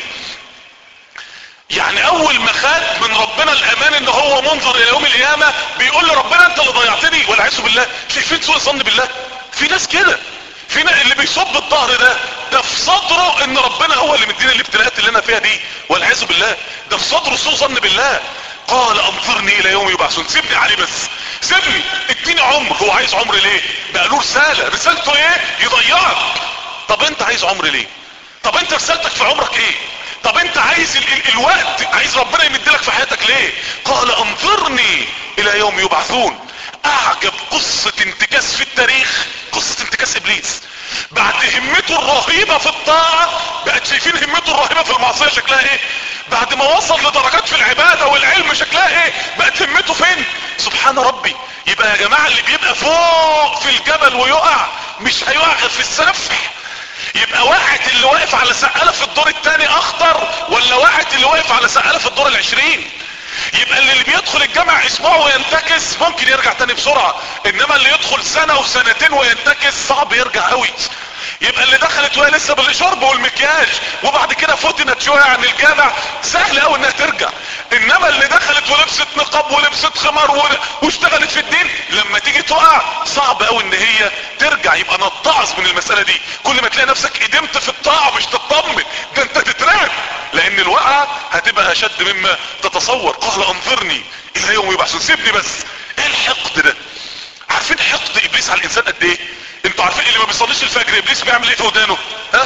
يعني اول ما خد من ربنا الامان ان هو منظر الى يوم القيامة بيقول له ربنا انت اللي ضيعتني والعياذ بالله شايفين سوء الظن بالله في ناس كده في ناس اللي بيصب الظهر ده ده في صدره ان ربنا هو اللي مدينا الابتلاءات اللي انا فيها دي والعياذ بالله ده في صدره سوء ظن بالله قال انظرني الى يوم يبعثون سيبني عليه بس سيبني اديني عمر هو عايز عمر ليه بقى له رسالة رسالته ايه يضيعك طب انت عايز عمر ليه طب انت رسالتك في عمرك ايه طب انت عايز ال ال الوقت عايز ربنا يمدلك في حياتك ليه قال انظرني الى يوم يبعثون اعجب قصة انتكاس في التاريخ قصة انتكاس ابليس بعد همته الرهيبة في الطاعة بقت شايفين همته الرهيبة في المعصية شكلها ايه بعد ما وصل لدرجات في العبادة والعلم شكلها ايه بقت همته فين سبحان ربي يبقى يا جماعة اللي بيبقى فوق في الجبل ويقع مش هيقع غير في السفح يبقى واحد اللي واقف على سقالة في الدور التاني اخطر ولا واحد اللي واقف على سقالة في الدور العشرين يبقى اللي بيدخل الجامع اسبوع وينتكس ممكن يرجع تاني بسرعة انما اللي يدخل سنة وسنتين وينتكس صعب يرجع قوي يبقى اللي دخلت وهي لسه بالشرب والمكياج وبعد كده فتنت شوية عن الجامع سهل قوي انها ترجع انما اللي دخلت ولبست نقاب ولبست خمار و... واشتغلت في الدين لما تيجي تقع صعب قوي ان هي ترجع يبقى نتعظ من المسألة دي كل ما تلاقي نفسك قدمت في الطاعة مش تطمن ده انت تترعب لان الوقعة هتبقى اشد مما تتصور قال انظرني الى يوم يبعثون سيبني بس ايه الحقد ده عارفين حقد ابليس على الانسان قد ايه انتوا عارفين اللي ما بيصليش الفجر ابليس بيعمل ايه في ودانه ها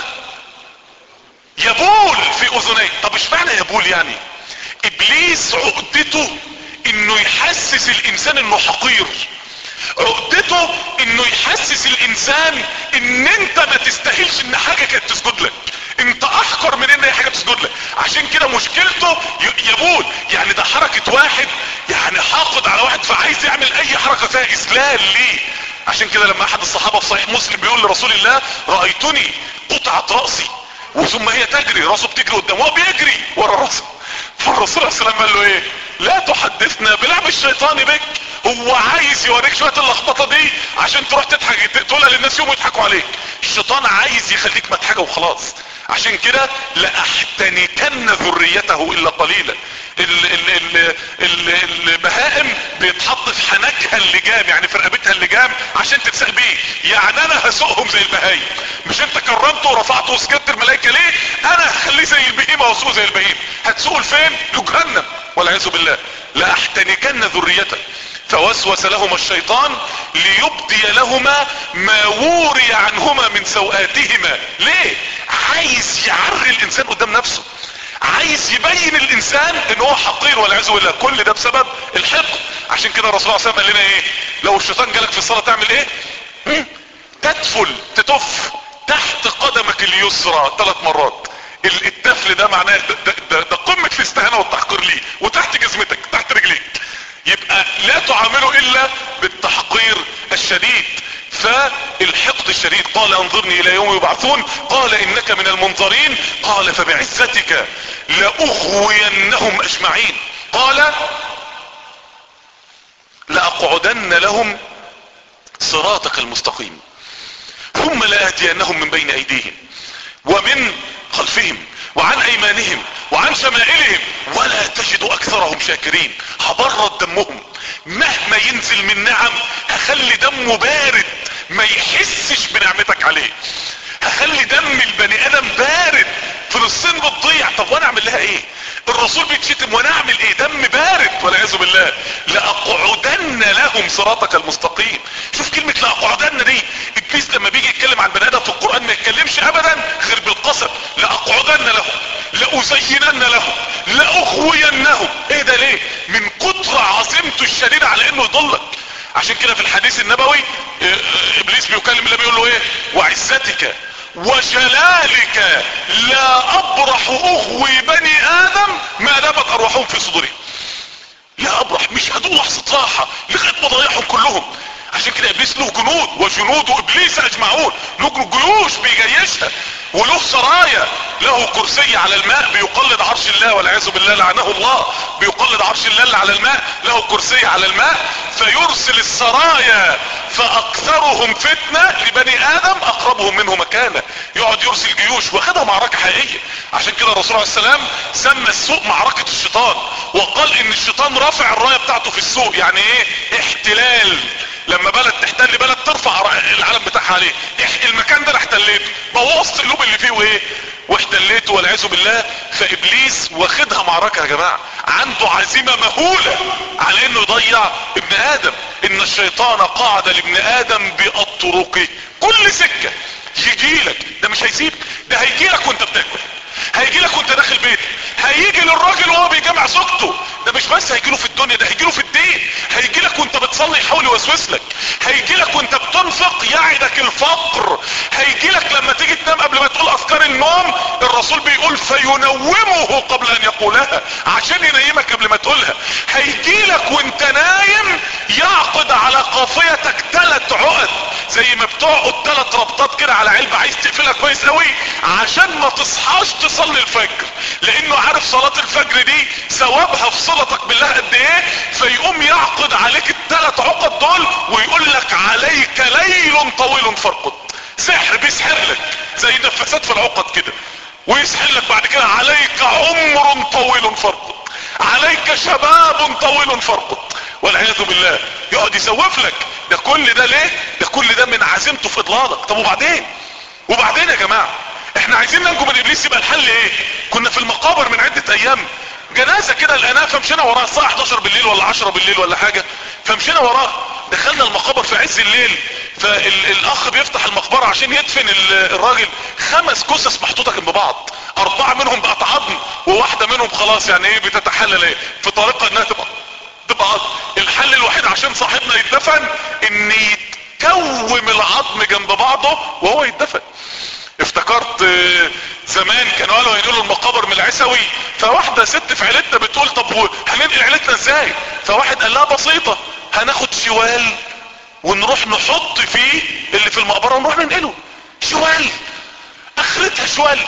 يبول في اذنيه طب ايش معنى يبول يعني ابليس عقدته انه يحسس الانسان انه حقير عقدته انه يحسس الانسان ان انت ما تستاهلش ان حاجة كانت تسجد لك انت احقر من ان اي حاجة تسجد لك عشان كده مشكلته يبول يعني ده حركة واحد يعني حاقد على واحد فعايز يعمل اي حركة فيها اسلال ليه عشان كده لما احد الصحابة في صحيح مسلم بيقول لرسول الله رأيتني قطعت رأسي وثم هي تجري راسه بتجري قدام وهو بيجري ورا راسه فالرسول عليه السلام قال له ايه لا تحدثنا بلعب الشيطان بك هو عايز يوريك شوية اللخبطة دي عشان تروح تضحك تقولها للناس يوم يضحكوا عليك الشيطان عايز يخليك مضحكة وخلاص عشان كده لاحتنكن ذريته الا قليلا ال ال ال ال البهائم بيتحط في حنكها اللجام يعني في رقبتها اللجام عشان تتساق بيه يعني انا هسوقهم زي البهايم مش انت كرمته ورفعته وسكت الملائكة ليه انا هخليه زي البهيمة واسوق زي البهيم هتسوق لفين لجهنم والعياذ بالله لاحتنكن ذريته فوسوس لهما الشيطان ليبدي لهما ما وري عنهما من سوآتهما ليه عايز يعري الانسان قدام نفسه عايز يبين الانسان ان هو حقير والعياذ بالله كل ده بسبب الحقد عشان كده الرسول صلى الله عليه وسلم قال لنا ايه لو الشيطان جالك في الصلاه تعمل ايه تدفل تتف تحت قدمك اليسرى ثلاث مرات التفل ده معناه ده, ده, ده, ده قمه الاستهانه والتحقير ليه وتحت جزمتك تحت رجليك يبقى لا تعامله الا بالتحقير الشديد فالحقد الشديد قال انظرني الى يوم يبعثون قال انك من المنظرين قال فبعزتك لاغوينهم اجمعين قال لاقعدن لهم صراطك المستقيم ثم لاتينهم من بين ايديهم ومن خلفهم وعن ايمانهم وعن شمائلهم ولا تجد اكثرهم شاكرين هبرد دمهم مهما ينزل من نعم هخلي دمه بارد ما يحسش بنعمتك عليه هخلي دم البني ادم بارد فلسطين بتضيع طب وانا اعمل لها ايه الرسول بيتشتم وانا اعمل ايه دم بارد والعياذ بالله لاقعدن لهم صراطك المستقيم شوف كلمة لاقعدن دي ابليس لما بيجي يتكلم عن بني ادم في القرآن ما يتكلمش ابدا غير بالقسم لاقعدن لهم لازينن لهم لاغوينهم ايه ده ليه من كتر عظيمته الشديدة على انه يضلك عشان كده في الحديث النبوي اه، اه، ابليس بيكلم الله بيقول له ايه وعزتك وجلالك لا ابرح اغوي بني ادم ما دامت ارواحهم في صدورهم لا ابرح مش هدوق لحظة راحة لغاية ما ضيعهم كلهم عشان كده ابليس له جنود وجنود ابليس اجمعون له جيوش بيجيشها وله سرايا له كرسي على الماء بيقلد عرش الله والعياذ بالله لعنه الله بيقلد عرش الله اللي على الماء له كرسي على الماء فيرسل السرايا فاكثرهم فتنة لبني ادم اقربهم منه مكانة يقعد يرسل جيوش واخدها معركة حقيقية عشان كده الرسول عليه السلام سمى السوق معركة الشيطان وقال ان الشيطان رافع الراية بتاعته في السوق يعني ايه احتلال لما بلد تحتل بلد ترفع العلم بتاعها عليه إح- المكان ده انا احتليته بوظت القلوب اللي فيه وايه واحتليته والعياذ بالله فابليس واخدها معركة يا جماعة عنده عزيمة مهولة على انه يضيع ابن ادم ان الشيطان قاعد لابن ادم باطرقه كل سكة يجيلك ده مش هيسيبك ده هيجيلك وانت بتاكل هيجي لك وانت داخل بيتك هيجي للراجل وهو بيجمع زوجته ده مش بس هيجي له في الدنيا ده هيجي له في الدين هيجي لك وانت بتصلي يحاول يوسوس لك هيجي لك وانت بتنفق يعدك الفقر هيجي لك لما تيجي تنام قبل ما تقول اذكار النوم الرسول بيقول فينومه قبل ان يقولها عشان ينيمك قبل ما تقولها هيجي لك وانت نايم يعقد على قافيتك ثلاث عقد زي ما بتعقد ثلاث ربطات كده على علبة عايز تقفلها كويس قوي عشان ما تصحاش تصلي الفجر لانه عارف صلاة الفجر دي ثوابها في صلتك بالله قد ايه فيقوم يعقد عليك الثلاث عقد دول ويقول لك عليك ليل طويل فارقد سحر بيسحر لك زي نفسات في العقد كده ويسحر لك بعد كده عليك عمر طويل فارقد عليك شباب طويل فارقد والعياذ بالله يقعد يسوف لك ده كل ده ليه ده كل ده من عزيمته في اضلالك طب وبعدين وبعدين يا جماعة احنا عايزين ننجو من ابليس يبقى الحل ايه كنا في المقابر من عدة ايام جنازة كده لقيناها فمشينا وراها الساعة 11 بالليل ولا 10 بالليل ولا حاجة فمشينا وراها دخلنا المقابر في عز الليل فالاخ بيفتح المقبرة عشان يدفن ال- الراجل خمس جثث محطوطة جنب بعض اربعة منهم بقت عظم وواحدة منهم خلاص يعني ايه بتتحلل ايه في طريقة انها تبقى تبقى عظم الحل الوحيد عشان صاحبنا يتدفن ان يتكوم العظم جنب بعضه وهو يتدفن افتكرت آه، زمان كانوا قالوا هينقلوا المقابر من العسوي فواحدة ست في عيلتنا بتقول طب و- هننقل عيلتنا ازاي فواحد قال لها بسيطة هناخد شوال ونروح نحط فيه اللي في المقبرة ونروح ننقله شوال اخرتها شوال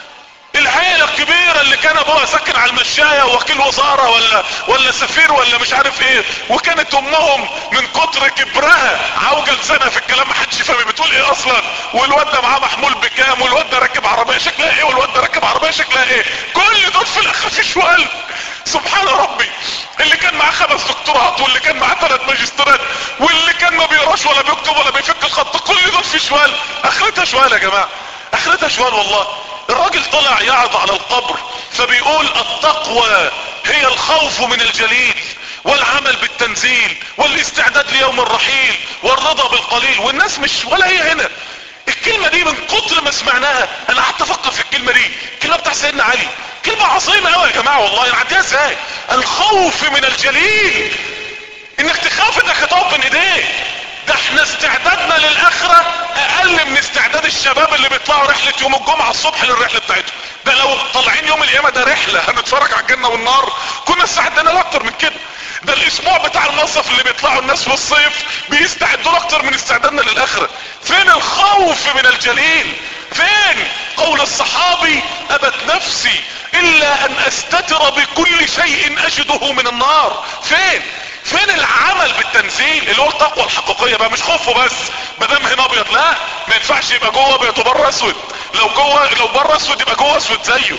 العيلة الكبيرة اللي كان ابوها ساكن على المشاية وكيل وزارة ولا ولا سفير ولا مش عارف ايه وكانت امهم من كتر كبرها عوجة لسانها في الكلام محدش فاهم بتقول ايه اصلا والواد ده معاه محمول بكام والواد ده راكب عربية شكلها ايه والواد ده راكب عربية شكلها ايه كل دول في الاخر في شوال سبحان ربي اللي كان معاه خمس دكتورات واللي كان معاه ثلاث ماجستيرات واللي كان ما بيقراش ولا بيكتب ولا بيفك الخط كل دول في شوال اخرتها شوال يا جماعة اخرتها شوال والله الراجل طلع يعرض على القبر فبيقول التقوى هي الخوف من الجليل والعمل بالتنزيل والاستعداد ليوم الرحيل والرضا بالقليل والناس مش ولا هي هنا الكلمة دي من كتر ما سمعناها انا قعدت افكر في الكلمة دي الكلمة بتاع سيدنا علي كلمة عظيمة قوي يا جماعة والله نعديها ازاي الخوف من الجليل انك تخاف انك هتقف بين ايديه ده احنا استعدادنا للاخرة اقل من استعداد الشباب اللي بيطلعوا رحلة يوم الجمعة الصبح للرحلة بتاعتهم ده لو طالعين يوم القيامة ده رحلة هنتفرج على الجنة والنار كنا استعدنا له اكتر من كده ده الاسبوع بتاع المصيف اللي بيطلعوا الناس في الصيف بيستعدوا له اكتر من استعدادنا للاخرة فين الخوف من الجليل فين قول الصحابي ابت نفسي الا ان استتر بكل شيء اجده من النار فين فين العمل بالتنزيل اللي هو التقوى الحقيقية بقى مش خوفه بس مدام هنا ابيض لا ما ينفعش يبقى جوه ابيض وبره اسود لو جوه لو بره اسود يبقى جوه اسود زيه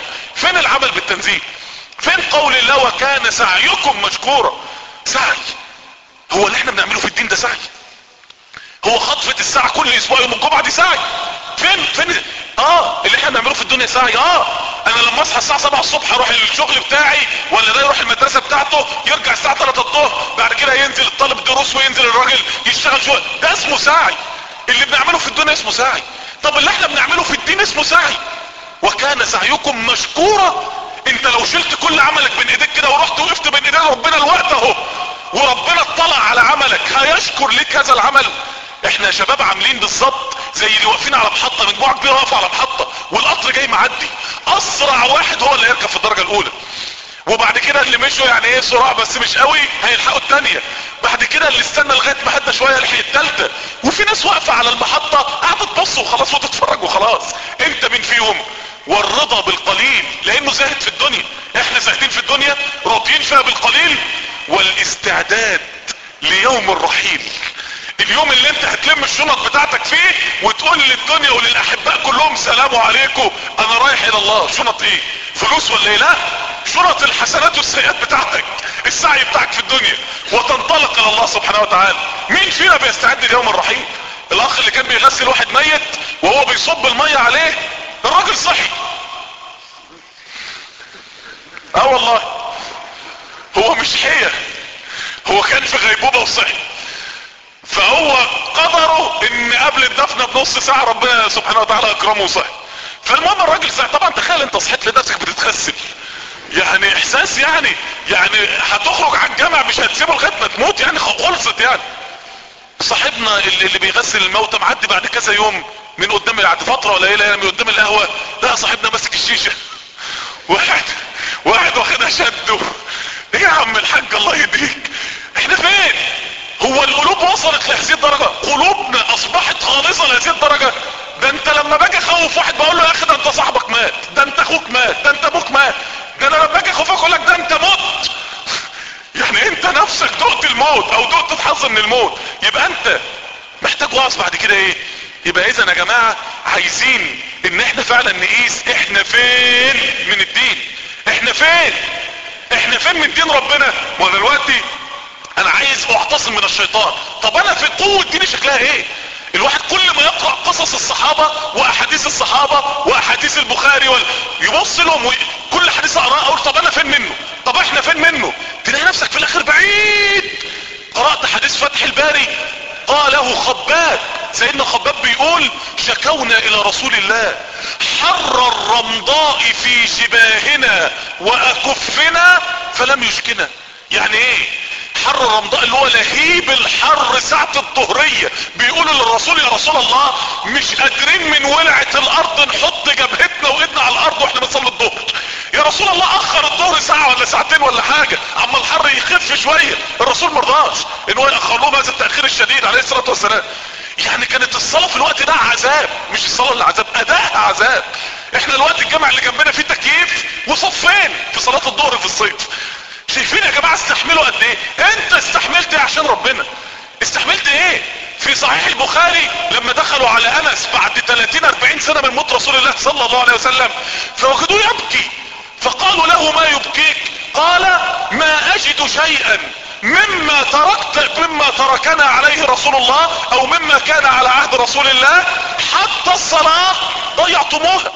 فين العمل بالتنزيل فين قول الله وكان سعيكم مشكورا سعي هو اللي احنا بنعمله في الدين ده سعي هو خطفة الساعة كل اسبوع يوم الجمعة دي سعي فين فين اه اللي احنا بنعمله في الدنيا سعي اه انا لما اصحى الساعة 7 الصبح اروح الشغل بتاعي ولا ده يروح المدرسة بتاعته يرجع الساعة 3 الظهر بعد كده ينزل الطالب دروس وينزل الراجل يشتغل شوية ده اسمه سعي اللي بنعمله في الدنيا اسمه سعي طب اللي احنا بنعمله في الدين اسمه سعي وكان سعيكم مشكورا انت لو شلت كل عملك بين ايديك كده ورحت وقفت بين ايدين ربنا الوقت اهو وربنا اطلع على عملك هيشكر لك هذا العمل احنا يا شباب عاملين بالظبط زي اللي واقفين على محطه مجموعه كبيره واقفه على محطه والقطر جاي معدي اسرع واحد هو اللي هيركب في الدرجه الاولى وبعد كده اللي مشوا يعني ايه سرعة بس مش قوي هيلحقوا التانية بعد كده اللي استنى لغاية ما هدى شوية يلحق التالتة وفي ناس واقفة على المحطة قاعدة تبص وخلاص وتتفرج وخلاص انت مين فيهم والرضا بالقليل لانه زاهد في الدنيا احنا زاهدين في الدنيا راضيين فيها بالقليل والاستعداد ليوم الرحيل اليوم اللي انت هتلم الشنط بتاعتك فيه وتقول للدنيا وللاحباء كلهم سلام عليكم انا رايح الى الله شنط ايه فلوس ولا ايه لا شنط الحسنات والسيئات بتاعتك السعي بتاعك في الدنيا وتنطلق الى الله سبحانه وتعالى مين فينا بيستعد ليوم الرحيل الاخ اللي كان بيغسل واحد ميت وهو بيصب المية عليه الراجل صحي اه والله هو مش حية هو كان في غيبوبة وصحي فهو قدره ان قبل الدفنة بنص ساعة ربنا سبحانه وتعالى اكرمه وصحي فالمهم الراجل صحي طبعا تخيل انت صحيت لنفسك بتتغسل يعني احساس يعني يعني هتخرج على الجامع مش هتسيبه لغايه ما تموت يعني خلصت يعني صاحبنا اللي, اللي بيغسل الموتى معدي بعد كذا يوم من قدام بعد فتره قليله يعني من قدام القهوه ده صاحبنا ماسك الشيشه واحد واحد واخدها شده ايه يا عم الحاج الله يهديك احنا فين هو القلوب وصلت لهذه الدرجه قلوبنا اصبحت خالصه لهذه الدرجه ده انت لما باجي اخوف واحد بقول له يا اخي ده انت صاحبك مات ده انت اخوك مات ده انت ابوك مات ده انا لما اجي اخوفك اقول لك ده انت مت يعني انت نفسك دقت الموت او دقت الحظ من الموت يبقى انت محتاج وعظ بعد كده ايه يبقى اذا يا جماعة عايزين ان احنا فعلا نقيس احنا فين من الدين احنا فين احنا فين من دين ربنا ما دلوقتي انا عايز اعتصم من الشيطان طب انا في قوة ديني شكلها ايه الواحد كل ما يقرأ قصص الصحابة واحاديث الصحابة واحاديث البخاري وال... يبص لهم و... كل حديث اقراه اقول طب انا فين منه طب احنا فين منه تلاقي نفسك في الاخر بعيد قرأت حديث فتح الباري قاله خباب سيدنا خباب بيقول شكونا الى رسول الله حر الرمضاء في جباهنا واكفنا فلم يشكنا يعني ايه حر الرمضاء اللي هو لهيب الحر ساعة الظهرية بيقولوا للرسول يا رسول الله مش قادرين من ولعة الارض نحط جبهتنا وايدنا على الارض واحنا بنصلي الظهر يا رسول الله اخر الظهر ساعة ولا ساعتين ولا حاجة اما الحر يخف شوية الرسول مرضاش ان هو يأخر لهم هذا التأخير الشديد عليه الصلاة والسلام يعني كانت الصلاة في الوقت ده عذاب مش الصلاة اللي عذاب ادائها عذاب احنا الوقت الجامع اللي جنبنا فيه تكييف وصفين في صلاة الظهر في الصيف شايفين يا جماعة استحملوا قد ايه انت استحملت ايه عشان ربنا استحملت ايه في صحيح البخاري لما دخلوا على انس بعد 30 40 سنة من موت رسول الله صلى الله عليه وسلم فوجدوه يبكي فقالوا له ما يبكيك قال ما اجد شيئا مما تركت مما تركنا عليه رسول الله او مما كان على عهد رسول الله حتى الصلاة ضيعتموها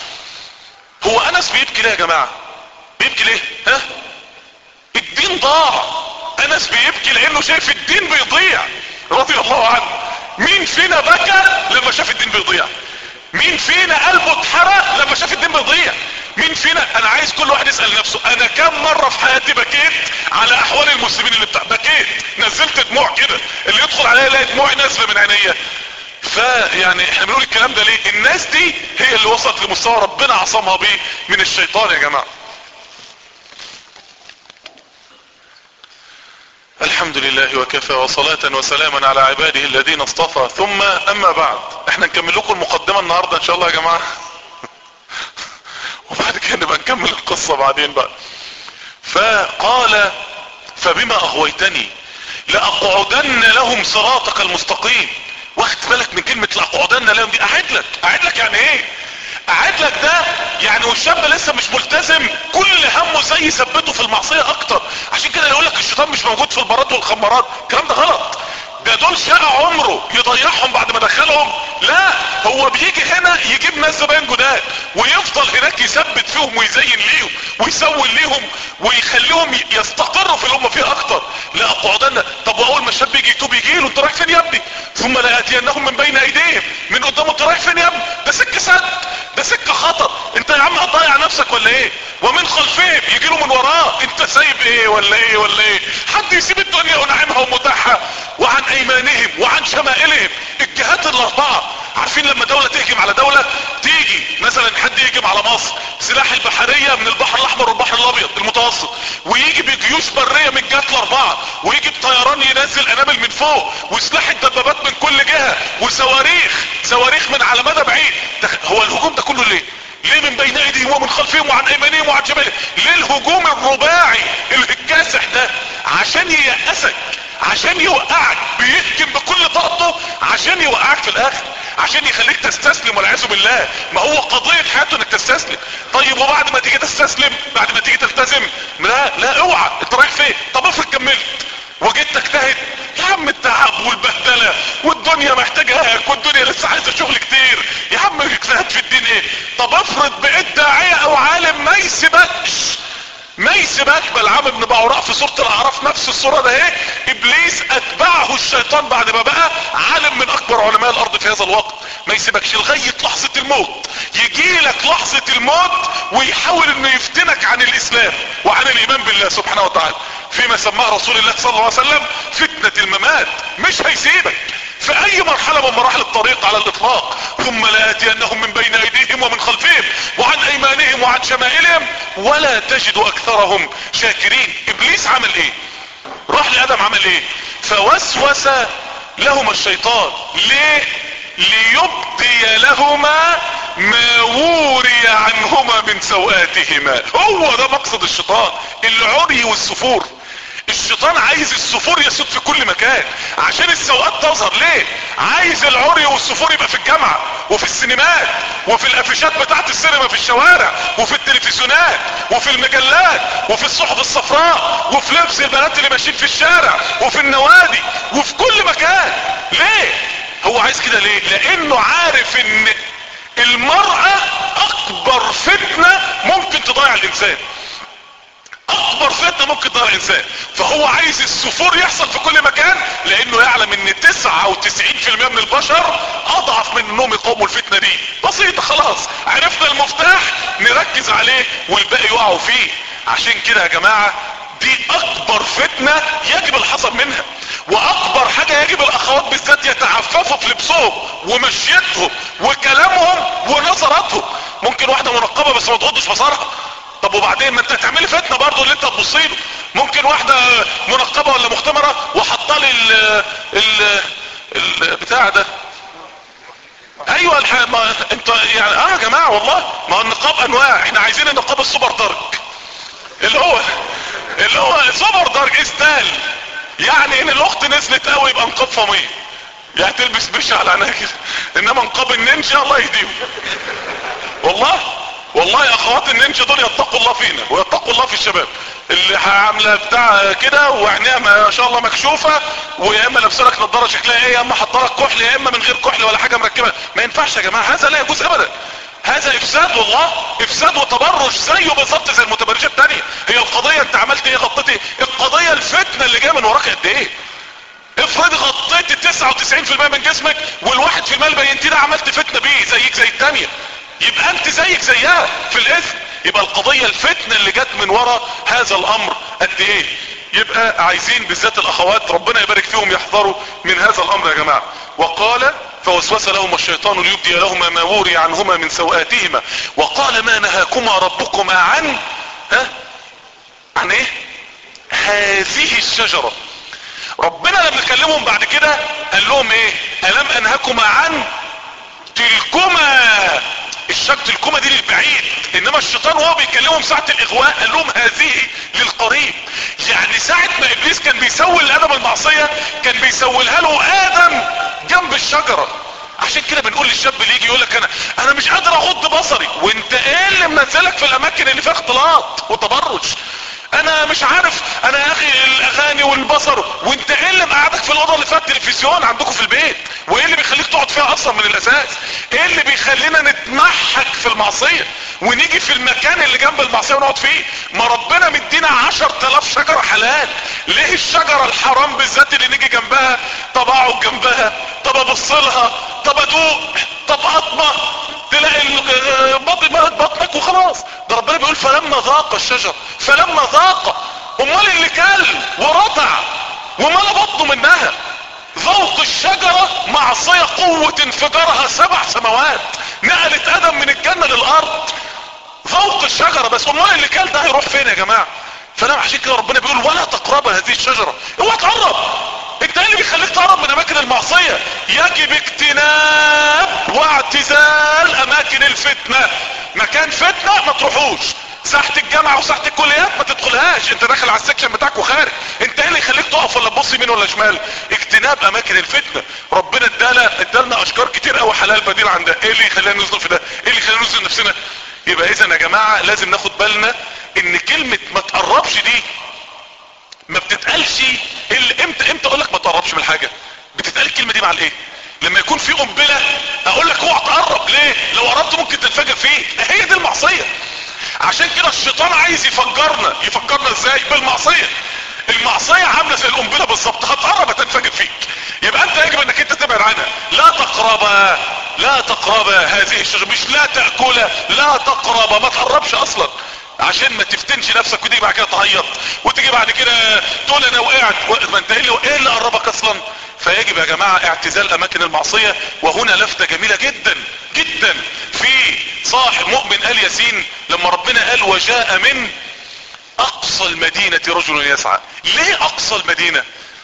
هو انس بيبكي ليه يا جماعة بيبكي ليه ها الدين ضاع انس بيبكي لانه شايف الدين بيضيع رضي الله عنه مين فينا بكى لما شاف الدين بيضيع مين فينا قلبه اتحرق لما شاف الدين بيضيع مين فينا انا عايز كل واحد يسأل نفسه انا كم مرة في حياتي بكيت على احوال المسلمين اللي بتاع بكيت نزلت دموع كده اللي يدخل عليا يلاقي دموعي نازله من عينيا فيعني احنا بنقول الكلام ده ليه الناس دي هي اللي وصلت لمستوى ربنا عصمها بيه من الشيطان يا جماعه الحمد لله وكفى وصلاة وسلاما على عباده الذين اصطفى ثم اما بعد احنا نكمل لكم المقدمة النهاردة ان شاء الله يا جماعة وبعد كده نبقى نكمل القصة بعدين بقى فقال فبما اغويتني لاقعدن لهم صراطك المستقيم واخد بالك من كلمة لاقعدن لهم دي اعد لك اعد لك يعني ايه اعد لك ده يعني والشاب لسه مش ملتزم كل همه زي يثبته في المعصية اكتر عشان كده يقول لك الشيطان مش موجود في البارات والخمارات الكلام ده غلط ده دول شقى عمره يضيعهم بعد ما دخلهم لا هو بيجي هنا يجيب ناس زباين جداد ويفضل هناك يثبت فيهم ويزين ليهم ويسول ليهم ويخليهم يستقروا في اللي هم فيه اكتر لا اقعدنا طب واول ما الشاب يجي يتوب يجي له انت رايح فين يا ابني ثم لا ياتينهم من بين ايديهم من قدامه انت رايح فين يا ابني ده سكه سد ده سكه خطر انت يا عم هتضيع نفسك ولا ايه ومن خلفهم يجي له من وراه انت سايب ايه ولا ايه ولا ايه حد يسيب الدنيا ونعمها ومتاحها وعن ايمانهم وعن شمائلهم الجهات الاربعه عارفين لما دولة تهجم على دولة تيجي مثلا حد يهجم على مصر سلاح البحرية من البحر الاحمر والبحر الابيض المتوسط ويجي بجيوش برية من الجهات الاربعة ويجي بطيران ينزل انابل من فوق وسلاح الدبابات من كل جهة وصواريخ صواريخ من على مدى بعيد هو الهجوم ده كله ليه ليه من بين ايديهم ومن خلفهم وعن ايمانهم وعن شمالهم ليه الهجوم الرباعي الكاسح ده عشان ييأسك عشان يوقعك بيهجم بكل طاقته عشان يوقعك في الاخر عشان يخليك تستسلم والعياذ بالله ما هو قضية حياته انك تستسلم طيب وبعد ما تيجي تستسلم بعد ما تيجي تلتزم لا لا اوعى انت رايح فين طب افرض كملت وجيت تجتهد يا عم التعب والبهدلة والدنيا محتاجاك والدنيا لسه عايزة شغل كتير يا عم اجتهد في الدين ايه طب افرض بقيت داعية او عالم ما يسيبكش ما يسيبك بلعام ابن بعوراء في سورة الاعراف نفس الصورة ده ايه ابليس اتبعه الشيطان بعد ما بقى عالم من اكبر علماء الارض في هذا الوقت ما يسيبكش لغاية لحظة الموت يجي لك لحظة الموت ويحاول انه يفتنك عن الاسلام وعن الايمان بالله سبحانه وتعالى فيما سماه رسول الله صلى الله عليه وسلم فتنة الممات مش هيسيبك في اي مرحلة من مراحل الطريق على الاطلاق ثم لاتينهم من بين ايديهم ومن خلفهم وعن ايمانهم وعن شمائلهم ولا تجد اكثرهم شاكرين ابليس عمل ايه راح لادم عمل ايه فوسوس لهما الشيطان ليه ليبدي لهما ما وري عنهما من سوآتهما هو ده مقصد الشيطان العري والسفور الشيطان عايز السفور يسود في كل مكان عشان السوءات تظهر ليه عايز العري والسفور يبقى في الجامعة وفي السينمات وفي الافيشات بتاعت السينما في الشوارع وفي التلفزيونات وفي المجلات وفي الصحف الصفراء وفي لبس البنات اللي ماشيين في الشارع وفي النوادي وفي كل مكان ليه هو عايز كده ليه لانه عارف ان المرأة اكبر فتنة ممكن تضيع الانسان اكبر فتنة ممكن تضيع الانسان فهو عايز السفور يحصل في كل مكان لانه يعلم ان 99% من البشر اضعف من انهم يقاوموا الفتنة دي بسيطة خلاص عرفنا المفتاح نركز عليه والباقي يقعوا فيه عشان كده يا جماعة دي اكبر فتنة يجب الحذر منها واكبر حاجة يجب الاخوات بالذات يتعففوا في لبسهم ومشيتهم وكلامهم ونظراتهم ممكن واحدة منقبة بس ما تغضش بصرها طب وبعدين ما انت هتعملي فتنة برضه اللي انت تبصي له ممكن واحدة منقبة ولا مختمرة وحاطه لي ال ال البتاع ده ايوه الح... ما انت يعني اه يا جماعة والله ما هو النقاب انواع احنا عايزين النقاب السوبر دارك اللي هو اللي هو سوبر دارك استال يعني ان الاخت نزلت قوي يبقى نقاب فمية يعني تلبس بش على عينها كده انما نقاب النينجا الله يهديهم والله والله يا اخوات النينجا دول يتقوا الله فينا ويتقوا الله في الشباب اللي عامله بتاع كده وعينيها ما شاء الله مكشوفه ويا اما لابسه لك نضاره شكلها ايه يا اما حاطه لك كحل يا اما من غير كحل ولا حاجه مركبه ما ينفعش يا جماعه هذا لا يجوز ابدا هذا افساد والله افساد وتبرج زيه بالظبط زي المتبرجه التانية هي القضيه انت عملت ايه غطيتي القضيه الفتنه اللي جايه من وراك قد ايه افرض غطيت 99% من جسمك والواحد في المال بينتي ده عملت فتنه بيه زيك زي التانية يبقى انت زيك زيها في الاثم يبقى القضية الفتنة اللي جت من وراء هذا الامر قد ايه يبقى عايزين بالذات الاخوات ربنا يبارك فيهم يحذروا من هذا الامر يا جماعة وقال فوسوس لهما الشيطان ليبدي لهما ما وري عنهما من سوآتهما وقال ما نهاكما ربكما عن ها عن ايه هذه الشجرة ربنا لما كلمهم بعد كده قال لهم ايه الم انهكما عن تلكما الشك الكومة دي للبعيد انما الشيطان وهو بيكلمهم ساعة الاغواء قال لهم هذه للقريب يعني ساعة ما ابليس كان بيسول لادم المعصية كان بيسولها له ادم جنب الشجرة عشان كده بنقول للشاب اللي يجي يقول لك انا انا مش قادر اغض بصري وانت ايه اللي افراط وتبرج انا مش عارف انا يا اخي الاغاني والبصر وانت ايه اللي مقعدك في الاوضه اللي فيها التلفزيون عندكم في البيت وايه اللي بيخليك تقعد فيها اصلا من الاساس ايه اللي بيخلينا نتمحك في المعصيه ونيجي في المكان اللي جنب المعصيه ونقعد فيه ما ربنا مدينا عشر تلاف شجره حلال ليه الشجره الحرام بالذات اللي نيجي جنبها طب اقعد جنبها طب ابص لها طب ادوق طب اطمع تلاقي بطن بطنك وخلاص ده ربنا بيقول فلما ذاق الشجر فلما ذاق امال اللي كل ورضع ومال بطنه منها ذوق الشجرة معصية قوة انفجارها سبع سماوات نقلت ادم من الجنة للارض ذوق الشجرة بس امال اللي كل ده هيروح فين يا جماعة فانا عشان كده ربنا بيقول ولا تقرب هذه الشجرة اوعى تقرب انت ايه اللي بيخليك تقرب من اماكن المعصية يجب اجتناب واعتزال اماكن الفتنة مكان فتنة ما تروحوش ساحة الجامعة وساحة الكليات ما تدخلهاش انت داخل على السكشن بتاعك وخارج انت ايه اللي يخليك تقف ولا تبص يمين ولا شمال اجتناب اماكن الفتنة ربنا ادانا ادالنا اشكار كتير قوي حلال بديل عن ده ايه اللي يخلينا نزل في ده ايه اللي يخلينا نزل نفسنا يبقى اذا يا جماعة لازم ناخد بالنا ان كلمة ما تقربش دي ما بتتقالش اللي امتى امتى اقول لك ما تقربش من حاجة بتتقال الكلمة دي مع الايه لما يكون في قنبلة اقول لك اوعى تقرب ليه لو قربت ممكن تنفجر فيك هي دي المعصية عشان كده الشيطان عايز يفجرنا يفجرنا ازاي بالمعصية المعصية عاملة زي القنبلة بالظبط هتقرب هتنفجر فيك يبقى انت يجب انك انت تبعد عنها لا تقربا لا تقربا هذه الشجرة مش لا تأكلها لا تقربا ما تقربش اصلا عشان ما تفتنش نفسك وتيجي بعد كده تعيط وتيجي بعد كده تقول انا وقعت ما انت ايه اللي ايه اللي قربك اصلا فيجب يا جماعة اعتزال اماكن المعصية وهنا لفتة جميلة جدا جدا في صاحب مؤمن ال ياسين لما ربنا قال وجاء من اقصى المدينة رجل يسعى ليه اقصى المدينة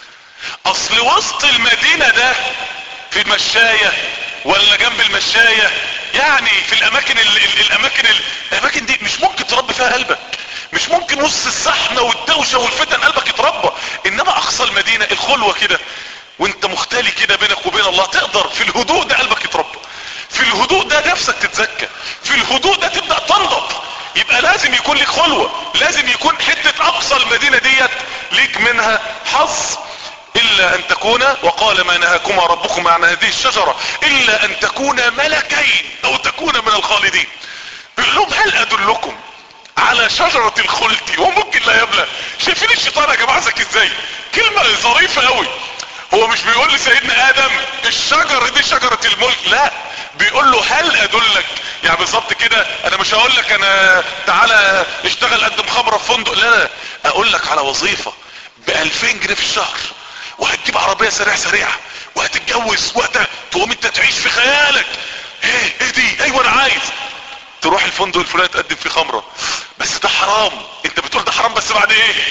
اصل وسط المدينة ده في المشاية ولا جنب المشاية يعني في الاماكن ال ال الاماكن ال الاماكن دي مش ممكن تربي فيها قلبك مش ممكن وسط الزحمة والدوشة والفتن قلبك يتربى انما اقصى المدينة الخلوة كده وانت مختلي كده بينك وبين الله تقدر في الهدوء ده قلبك يتربى في الهدوء ده نفسك تتزكى في الهدوء ده تبدأ تنضب يبقى لازم يكون لك خلوة لازم يكون حتة اقصى المدينة ديت ليك منها حظ الا ان تكون وقال ما نهاكما ربكما عن هذه الشجرة الا ان تكونا ملكين او تكون من الخالدين بيقول لهم هل ادلكم على شجرة الخلد وممكن لا يبلى شايفين الشيطان يا جماعة ذكي ازاي كلمة ظريفة قوي هو مش بيقول لسيدنا ادم الشجرة دي شجرة الملك لا بيقول له هل ادلك يعني بالظبط كده انا مش هقول لك انا تعالى اشتغل قدم خمرة في فندق لا لا اقول لك على وظيفة ب 2000 جنيه في الشهر وهتجيب عربية سريع سريعة وهتتجوز وقت تقوم انت تعيش في خيالك ايه ايه دي ايوه انا عايز تروح الفندق الفلاني تقدم فيه خمرة بس ده حرام انت بتقول ده حرام بس بعد ايه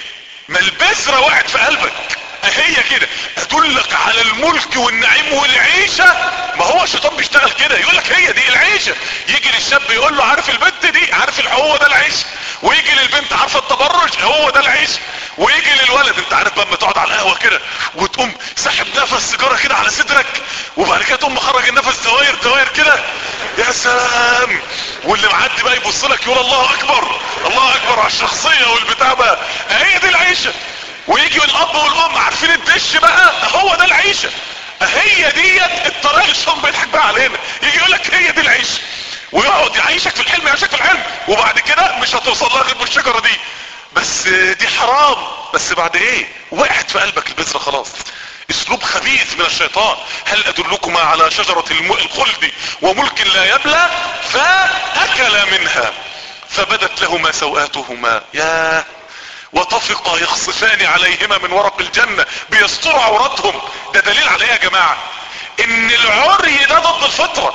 ما البذرة وقعت في قلبك هي كده ادلك على الملك والنعيم والعيشة ما هو الشيطان بيشتغل كده يقول لك هي دي العيشة يجي للشاب يقول له عارف البنت دي عارف هو ده العيش ويجي للبنت عارفه التبرج هو ده العيش ويجي للولد انت عارف لما تقعد على القهوة كده وتقوم ساحب نفس سيجارة كده على صدرك وبعد كده تقوم مخرج النفس دوائر دوائر كده يا سلام واللي معدي بقى يبص لك يقول الله اكبر الله اكبر على الشخصية والبتاع بقى هي دي العيشة ويجي الاب والام عارفين الدش بقى هو ده العيشة هي ديت الطريقة اللي الشيطان بيضحك بقى علينا يجي يقول لك هي دي العيشة ويقعد يعيشك في الحلم يعيشك في الحلم وبعد كده مش هتوصل لها غير بالشجرة دي بس دي حرام بس بعد ايه وقعت في قلبك البذرة خلاص اسلوب خبيث من الشيطان هل ادلكما على شجرة الخلد وملك لا يبلى فاكل منها فبدت لهما سوآتهما يا وطفقا يخصفان عليهما من ورق الجنة بيستروا عوراتهم ده دليل على ايه يا جماعة ان العري ده ضد الفطرة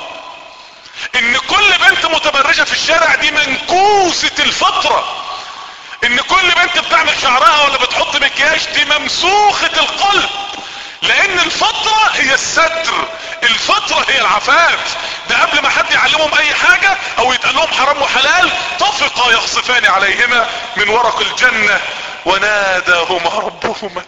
ان كل بنت متبرجة في الشارع دي منكوسة الفطرة ان كل بنت بتعمل شعرها ولا بتحط مكياج دي ممسوخة القلب لان الفطرة هي الستر الفطرة هي العفاف ده قبل ما حد يعلمهم اي حاجة او يتقال لهم حرام وحلال طفقا يخصفان عليهما من ورق الجنة وناداهما ربهما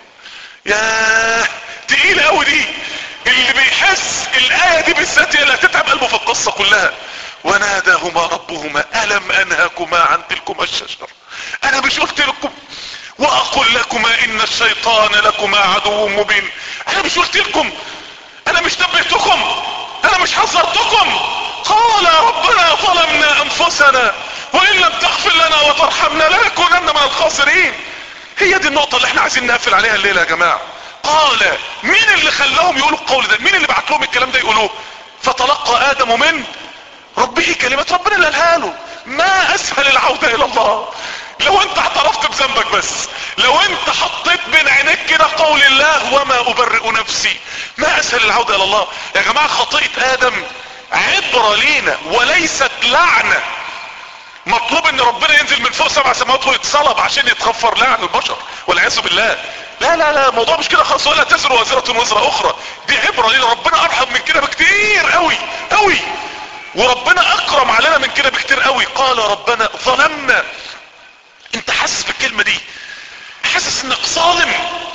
يا تقيلة قوي دي اللي بيحس الاية دي بالذات هي اللي هتتعب قلبه في القصة كلها وناداهما ربهما الم انهكما عن تلكما الشجر انا مش قلت لكم واقول لكما ان الشيطان لكما عدو مبين انا مش قلت لكم انا مش نبهتكم انا مش حذرتكم قال ربنا ظلمنا انفسنا وان لم تغفر لنا وترحمنا لنكونن من الخاسرين هي دي النقطة اللي احنا عايزين نقفل عليها الليلة يا جماعة قال مين اللي خلاهم يقولوا القول ده مين اللي بعت لهم الكلام ده يقولوه فتلقى ادم من ربه كلمة ربنا اللي قالها له ما اسهل العودة الى الله لو انت اعترفت بذنبك بس لو انت حطيت بين عينيك كده قول الله وما ابرئ نفسي ما اسهل العودة الى الله يا جماعة خطيئة ادم عبرة لينا وليست لعنة مطلوب ان ربنا ينزل من فوق سبع سماوات ويتصلب عشان يتغفر لعن البشر والعياذ بالله لا لا لا الموضوع مش كده خالص ولا تزر وازرة وزر اخرى دي عبرة لينا ربنا ارحم من كده بكتير قوي قوي وربنا اكرم علينا من كده بكتير قوي قال ربنا ظلمنا انت حاسس بالكلمة دي حاسس انك ظالم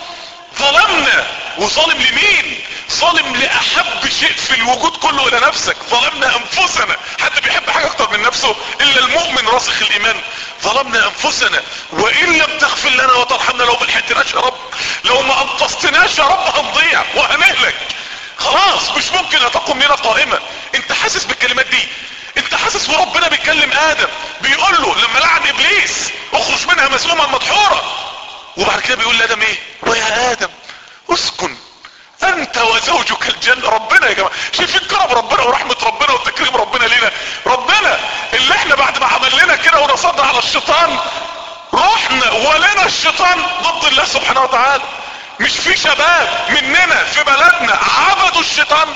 ظلمنا وظالم لمين ظالم لاحب شيء في الوجود كله الى نفسك ظلمنا انفسنا حد بيحب حاجة اكتر من نفسه الا المؤمن راسخ الايمان ظلمنا انفسنا وان لم تغفر لنا وترحمنا لو ما لحقتناش يا رب لو ما انقذتناش يا رب هنضيع وهنهلك خلاص مش ممكن تقوم لنا قائمة انت حاسس بالكلمات دي انت حاسس وربنا بيتكلم ادم بيقول له لما لعن ابليس اخرج منها مسموما مدحورا وبعد كده بيقول لادم ايه ويا ادم اسكن انت وزوجك الجنة ربنا يا جماعة شايفين كرم ربنا ورحمة ربنا وتكريم ربنا لينا ربنا اللي احنا بعد ما عمل لنا كده ونصرنا على الشيطان رحنا ولنا الشيطان ضد الله سبحانه وتعالى مش في شباب مننا في بلدنا عبدوا الشيطان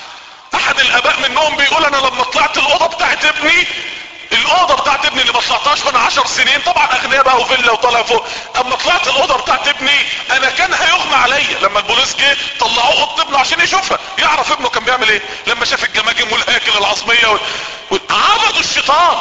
احد الاباء منهم بيقول انا لما طلعت الاوضه بتاعت ابني الاوضه بتاعت ابني اللي ما طلعتهاش من عشر سنين طبعا اغنياء بقى وفيلا وطالع فوق اما طلعت الاوضه بتاعت ابني انا كان هيغمى عليا لما البوليس جه طلعوه اوضه ابنه عشان يشوفها يعرف ابنه كان بيعمل ايه لما شاف الجماجم والهاكل العظميه وال... عبدوا الشيطان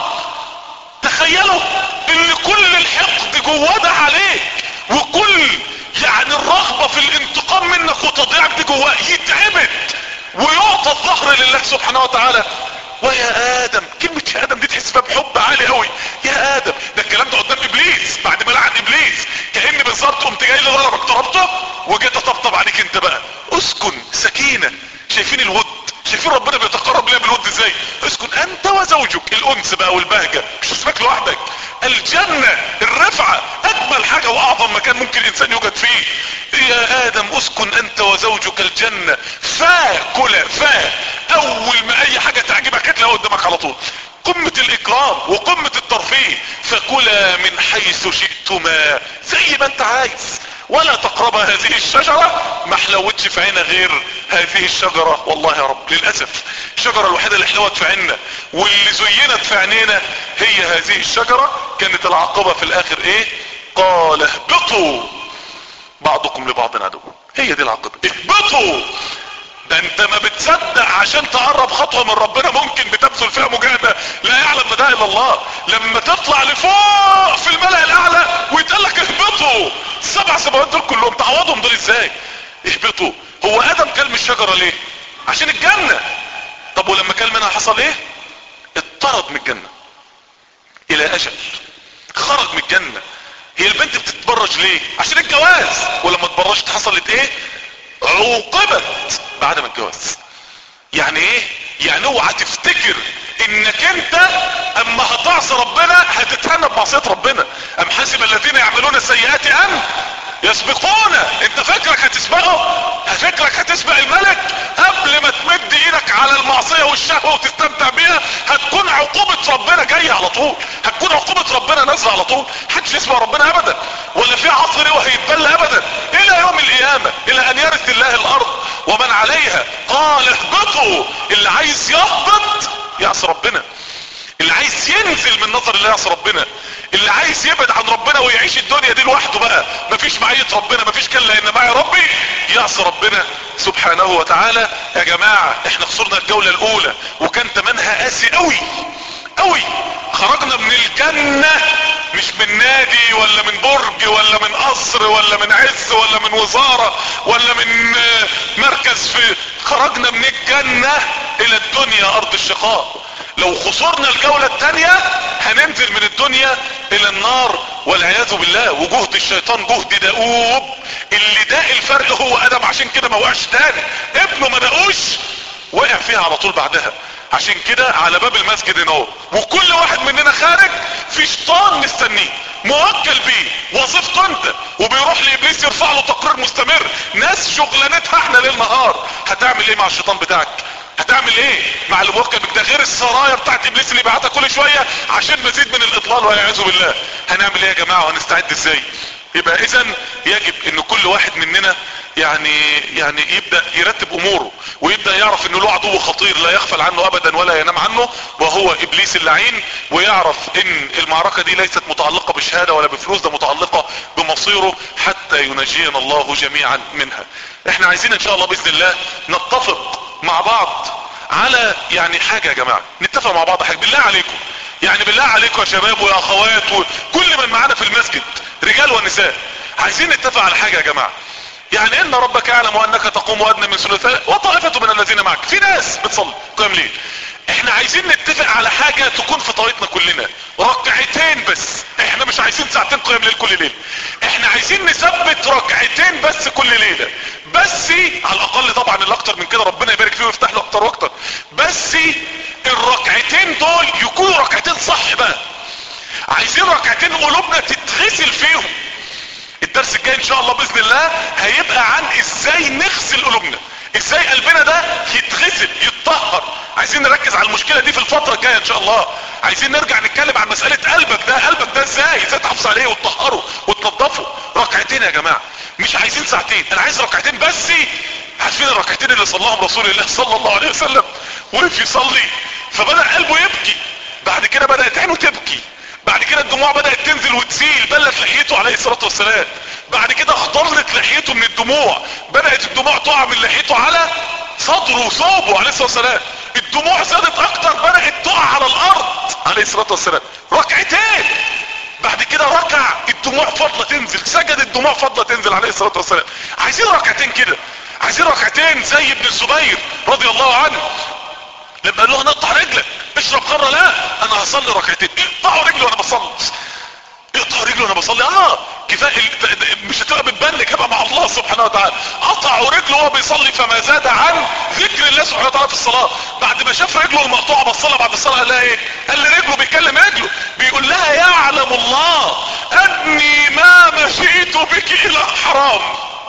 تخيلوا ان كل الحقد جواه ده عليك وكل يعني الرغبة في الانتقام منك وتضييعك دي جواه يتعبد ويعطى الظهر لله سبحانه وتعالى ويا ادم كلمة يا ادم دي تحس فيها بحب عالي قوي يا ادم ده الكلام ده قدام ابليس بعد ما لعن ابليس كأن بالظبط قمت جاي لي ضربك ضربته وجيت اطبطب عليك انت بقى اسكن سكينة شايفين الود شايفين ربنا بيتقرب ليا بالود ازاي اسكن انت وزوجك الانس بقى والبهجة مش اسمك لوحدك الجنة الرفعة اجمل حاجة واعظم مكان ممكن الانسان يوجد فيه يا ادم اسكن انت وزوجك الجنة فاكل فا اول ما اي حاجة تعجبك هتلاقيها قدامك على طول قمة الاكرام وقمة الترفيه فكلا من حيث شئتما زي ما انت عايز ولا تقرب هذه الشجرة ما حلوتش في عينها غير هذه الشجرة والله يا رب للأسف الشجرة الوحيدة اللي حلوت في عيننا واللي زينت في عينينا هي هذه الشجرة كانت العاقبة في الاخر ايه قال اهبطوا بعضكم لبعض عدو هي دي العاقبة اهبطوا ده انت ما بتصدق عشان تقرب خطوة من ربنا ممكن بتبذل فيها مجاهدة لا يعلم ده الا الله لما تطلع لفوق في الملأ الاعلى ويتقال لك اهبطوا السبع سماوات دول كلهم تعوضهم دول ازاي اهبطوا هو ادم كل من الشجرة ليه عشان الجنة طب ولما كل منها حصل ايه اتطرد من الجنة الى اجل خرج من الجنة هي البنت بتتبرج ليه عشان الجواز ولما اتبرجت حصلت ايه عوقبت بعد ما اتجوز يعني ايه يعني اوعى تفتكر انك انت اما هتعصي ربنا هتتهنى بمعصية ربنا ام حسب الذين يعملون السيئات ان يسبقون انت فكرك هتسبقه فكرك هتسبق الملك قبل ما تمد ايدك على المعصية والشهوة وتستمتع بيها هتكون عقوبة ربنا جاية على طول هتكون عقوبة ربنا نازلة على طول محدش يسبق ربنا ابدا ولا في عصر وهيتبلى ابدا الى يوم القيامة الى ان يرث الله الارض ومن عليها قال اهبطوا اللي عايز يهبط يعصي ربنا اللي عايز ينزل من نظر الله يعصي ربنا اللي عايز يبعد عن ربنا ويعيش الدنيا دي لوحده بقى مفيش معية ربنا مفيش كلا ان معي ربي يعصي ربنا سبحانه وتعالى يا جماعة احنا خسرنا الجولة الاولى وكان تمنها قاسي قوي قوي خرجنا من الجنة مش من نادي ولا من برج ولا من قصر ولا من عز ولا من وزارة ولا من مركز في خرجنا من الجنة الى الدنيا ارض الشقاء لو خسرنا الجولة التانية هننزل من الدنيا الى النار والعياذ بالله وجهد الشيطان جهد دؤوب اللي داق الفرق هو ادم عشان كده ما وقعش تاني ابنه ما دقوش وقع فيها على طول بعدها عشان كده على باب المسجد نار وكل واحد مننا خارج في شيطان مستنيه موكل بيه وظيفته انت وبيروح لابليس يرفع له تقرير مستمر ناس شغلانتها احنا ليل نهار هتعمل ايه مع الشيطان بتاعك هتعمل ايه مع اللي موكل بك ده غير السرايا بتاعت ابليس اللي بعتها كل شويه عشان مزيد من الاضلال والعياذ بالله هنعمل ايه يا جماعه وهنستعد ازاي يبقى اذا يجب ان كل واحد مننا يعني يعني يبدا يرتب اموره ويبدا يعرف انه له عدو خطير لا يغفل عنه ابدا ولا ينام عنه وهو ابليس اللعين ويعرف ان المعركة دي ليست متعلقة بشهادة ولا بفلوس ده متعلقة بمصيره حتى ينجينا الله جميعا منها احنا عايزين ان شاء الله باذن الله نتفق مع بعض على يعني حاجة يا جماعة نتفق مع بعض حاجة بالله عليكم يعني بالله عليكم يا شباب ويا اخوات وكل من معانا في المسجد رجال ونساء عايزين نتفق على حاجة يا جماعة يعني ان ربك يعلم انك تقوم ادنى من ثلثاء وطائفة من الذين معك في ناس بتصلي قيام ليل احنا عايزين نتفق على حاجة تكون في طريقنا كلنا ركعتين بس احنا مش عايزين ساعتين قيام ليل كل ليلة احنا عايزين نثبت ركعتين بس كل ليلة بس على الاقل طبعا اللي اكتر من كده ربنا يبارك فيه ويفتح له اكتر واكتر بس الركعتين دول يكونوا ركعتين صح بقى عايزين ركعتين قلوبنا تتغسل فيهم الدرس الجاي ان شاء الله باذن الله هيبقى عن ازاي نغسل قلوبنا ازاي قلبنا ده يتغسل يتطهر عايزين نركز على المشكلة دي في الفترة الجاية ان شاء الله عايزين نرجع نتكلم عن مسألة قلبك ده قلبك ده ازاي ازاي تحافظ عليه وتطهره وتنظفه ركعتين يا جماعة مش عايزين ساعتين انا عايز ركعتين بس عارفين الركعتين اللي صلاهم رسول الله صلى الله عليه وسلم وقف يصلي فبدأ قلبه يبكي بعد كده بدأت عينه تبكي بعد كده الدموع بدأت تنزل وتسيل بلت لحيته عليه الصلاة والسلام بعد كده اخضرت لحيته من الدموع بدأت الدموع تقع من لحيته على صدره وثوبه عليه الصلاة والسلام الدموع زادت اكتر بدأت تقع على الارض عليه الصلاة والسلام ركعتين بعد كده ركع الدموع فضلة تنزل سجد الدموع فضلة تنزل عليه الصلاة والسلام عايزين ركعتين كده عايزين ركعتين زي ابن الزبير رضي الله عنه لما قال له نقطع رجلك اشرب خمره لا انا هصلي ركعتين اقطعوا رجلي وانا بصلي اقطع رجلي وانا بصلي اه كفايه مش هتبقى بتبلك هبقى مع الله سبحانه وتعالى قطعوا رجله وهو بيصلي فما زاد عن ذكر الله سبحانه وتعالى في الصلاه بعد ما شاف رجله المقطوعه بصلها بعد الصلاه قال لها ايه قال لي رجله بيكلم رجله بيقول لها يعلم الله اني ما مشيت بك الى حرام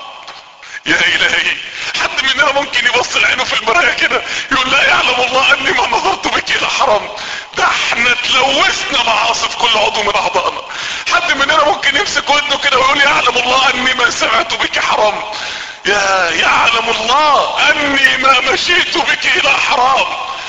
يا الهي حد مننا ممكن يبص لعينه في المراية كده يقول لا يعلم الله اني ما نظرت بك الى حرام ده احنا تلوثنا معاصي في كل عضو من اعضائنا حد مننا ممكن يمسك ودنه كده ويقول يعلم الله اني ما سمعت بك حرام يا يعلم الله اني ما مشيت بك الى حرام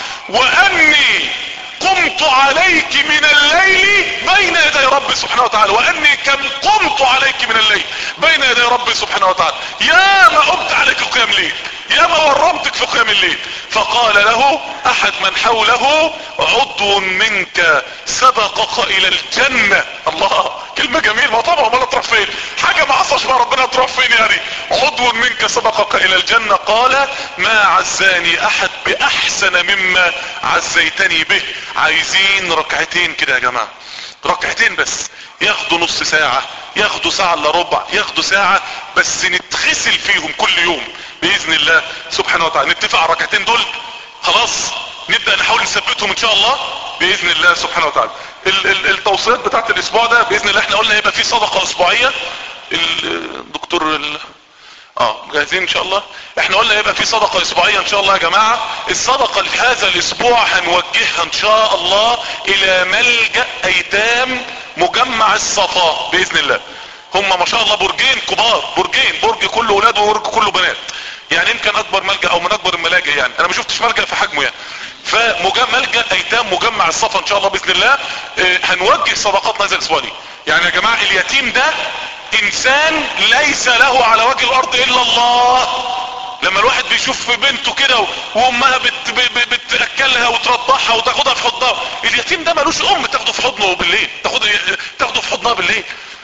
واني قمت عليك من الليل بين يدي ربي سبحانه وتعالى واني كم قمت عليك من الليل بين يدي ربي سبحانه وتعالى يا ما قمت عليك قيام ليل يا ما ورمتك في قيام الليل فقال له احد من حوله عضو منك سبقك الى الجنة الله كلمة جميلة ما طبعا ما تروح فين حاجة ما عصاش بقى ربنا تروح فين يعني عضو منك سبقك الى الجنة قال ما عزاني احد باحسن مما عزيتني به عايزين ركعتين كده يا جماعة ركعتين بس ياخدوا نص ساعة ياخدوا ساعة الا ربع ياخدوا ساعة بس نتغسل فيهم كل يوم باذن الله سبحانه وتعالى نتفق على الركعتين دول خلاص نبدأ نحاول نثبتهم ان شاء الله باذن الله سبحانه وتعالى ال ال التوصيات بتاعت الاسبوع ده باذن الله احنا قلنا هيبقى في صدقة اسبوعية الدكتور ال... اه جاهزين ان شاء الله احنا قلنا يبقى في صدقة اسبوعية ان شاء الله يا جماعة الصدقة لهذا الاسبوع هنوجهها ان شاء الله الى ملجأ ايتام مجمع الصفاء باذن الله هم ما شاء الله برجين كبار برجين برج كله ولاد وبرج كله بنات يعني يمكن اكبر ملجأ او من اكبر الملاجئ يعني انا ما شفتش ملجأ في حجمه يعني فملجأ ايتام مجمع الصفا ان شاء الله باذن الله اه هنوجه صدقاتنا هذا الاسبوع دي يعني يا جماعة اليتيم ده انسان ليس له على وجه الارض الا الله لما الواحد بيشوف بنته كده وامها بت بتاكلها وترضعها وتاخدها في حضنها اليتيم ده ملوش ام تاخده في حضنه بالليل تاخده تاخده في حضنها بالليل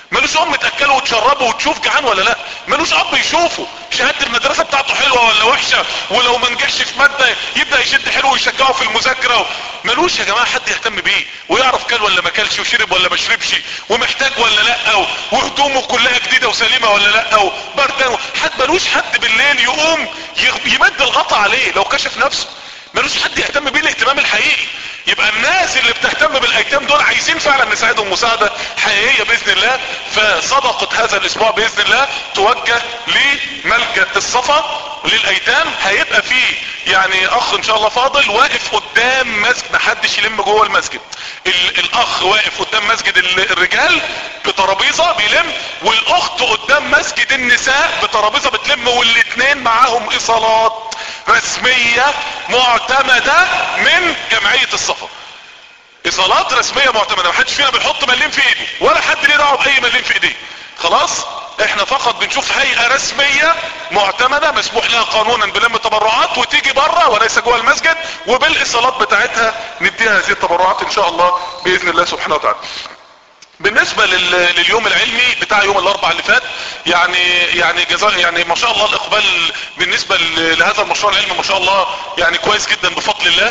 ملوش ام تاكله وتشربه وتشوف جعان ولا لا ملوش اب يشوفه شهاده المدرسه بتاعته حلوه ولا وحشه ولو ما نجحش في ماده يبدا يشد حلو ويشجعه في المذاكره ملوش يا جماعه حد يهتم بيه ويعرف كل ولا ما كلش وشرب ولا ما شربش ومحتاج ولا لا وهدومه كلها جديده وسليمه ولا لا وبردان حد ملوش حد بالليل يقوم يمد الغطا عليه لو كشف نفسه ملوش حد يهتم بيه الاهتمام الحقيقي يبقى الناس اللي بتهتم بالايتام دول عايزين فعلا نساعدهم مساعدة حقيقية باذن الله فصدقة هذا الاسبوع باذن الله توجه لملجأ الصفا للايتام هيبقى فيه يعني اخ ان شاء الله فاضل واقف قدام مسجد محدش يلم جوه المسجد الاخ واقف قدام مسجد الرجال بترابيزه بيلم والاخت قدام مسجد النساء بترابيزه بتلم والاتنين معاهم ايصالات رسمية معتمدة من جمعية الصفا ايصالات رسمية معتمدة محدش فينا بيحط مليم في ايده ولا حد ليه دعوه باي مليم في ايديه خلاص احنا فقط بنشوف هيئة رسمية معتمدة مسموح لها قانونا بلم تبرعات وتيجي بره وليس جوه المسجد وبالايصالات بتاعتها نديها هذه التبرعات ان شاء الله باذن الله سبحانه وتعالى بالنسبة لليوم العلمي بتاع يوم الاربع اللي فات يعني يعني جزاء يعني ما شاء الله الاقبال بالنسبة لهذا المشروع العلمي ما شاء الله يعني كويس جدا بفضل الله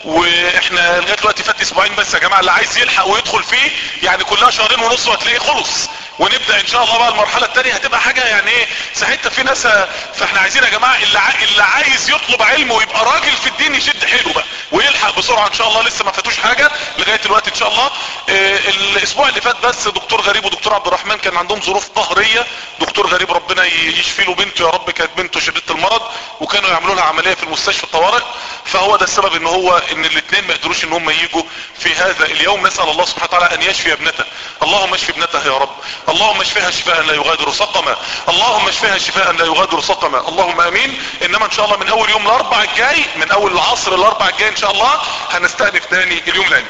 واحنا لغايه دلوقتي فات اسبوعين بس يا جماعه اللي عايز يلحق ويدخل فيه يعني كلها شهرين ونص وهتلاقيه خلص ونبدا ان شاء الله بقى المرحله الثانيه هتبقى حاجه يعني ايه ساعتها في ناس فاحنا عايزين يا جماعه اللي, ع... اللي عايز يطلب علم ويبقى راجل في الدين يشد حيله بقى ويلحق بسرعه ان شاء الله لسه ما فاتوش حاجه لغايه دلوقتي ان شاء الله آه الاسبوع اللي فات بس دكتور غريب ودكتور عبد الرحمن كان عندهم ظروف ظهريه دكتور غريب ربنا يشفي له بنته يا رب كانت بنته شديده المرض وكانوا يعملوا لها عمليه في المستشفى الطوارئ فهو ده السبب ان هو ان الاثنين ما يقدروش ان هم يجوا في هذا اليوم نسال الله سبحانه وتعالى ان يشفي ابنته اللهم اشفي ابنتها يا رب اللهم اشفيها شفاء لا يغادر سقما اللهم اشفيها شفاء لا يغادر سقما اللهم امين انما ان شاء الله من اول يوم الاربع الجاي من اول العصر الاربع الجاي ان شاء الله هنستأنف تاني اليوم العلمي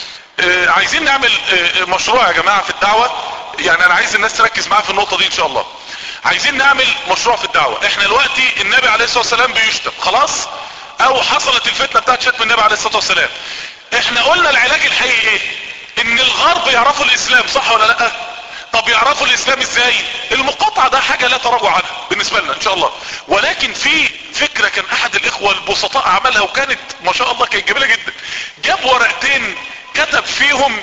آه عايزين نعمل آه مشروع يا جماعة في الدعوة يعني انا عايز الناس تركز معايا في النقطة دي ان شاء الله عايزين نعمل مشروع في الدعوة احنا دلوقتي النبي عليه الصلاة والسلام بيشتم خلاص او حصلت الفتنة بتاعت شتم النبي عليه الصلاة والسلام احنا قلنا العلاج الحقيقي ايه ان الغرب يعرفوا الاسلام صح ولا لا طب يعرفوا الاسلام ازاي المقاطعة ده حاجة لا تراجع عنها بالنسبة لنا ان شاء الله ولكن في فكرة كان احد الاخوة البسطاء عملها وكانت ما شاء الله كانت جميلة جدا جاب ورقتين كتب فيهم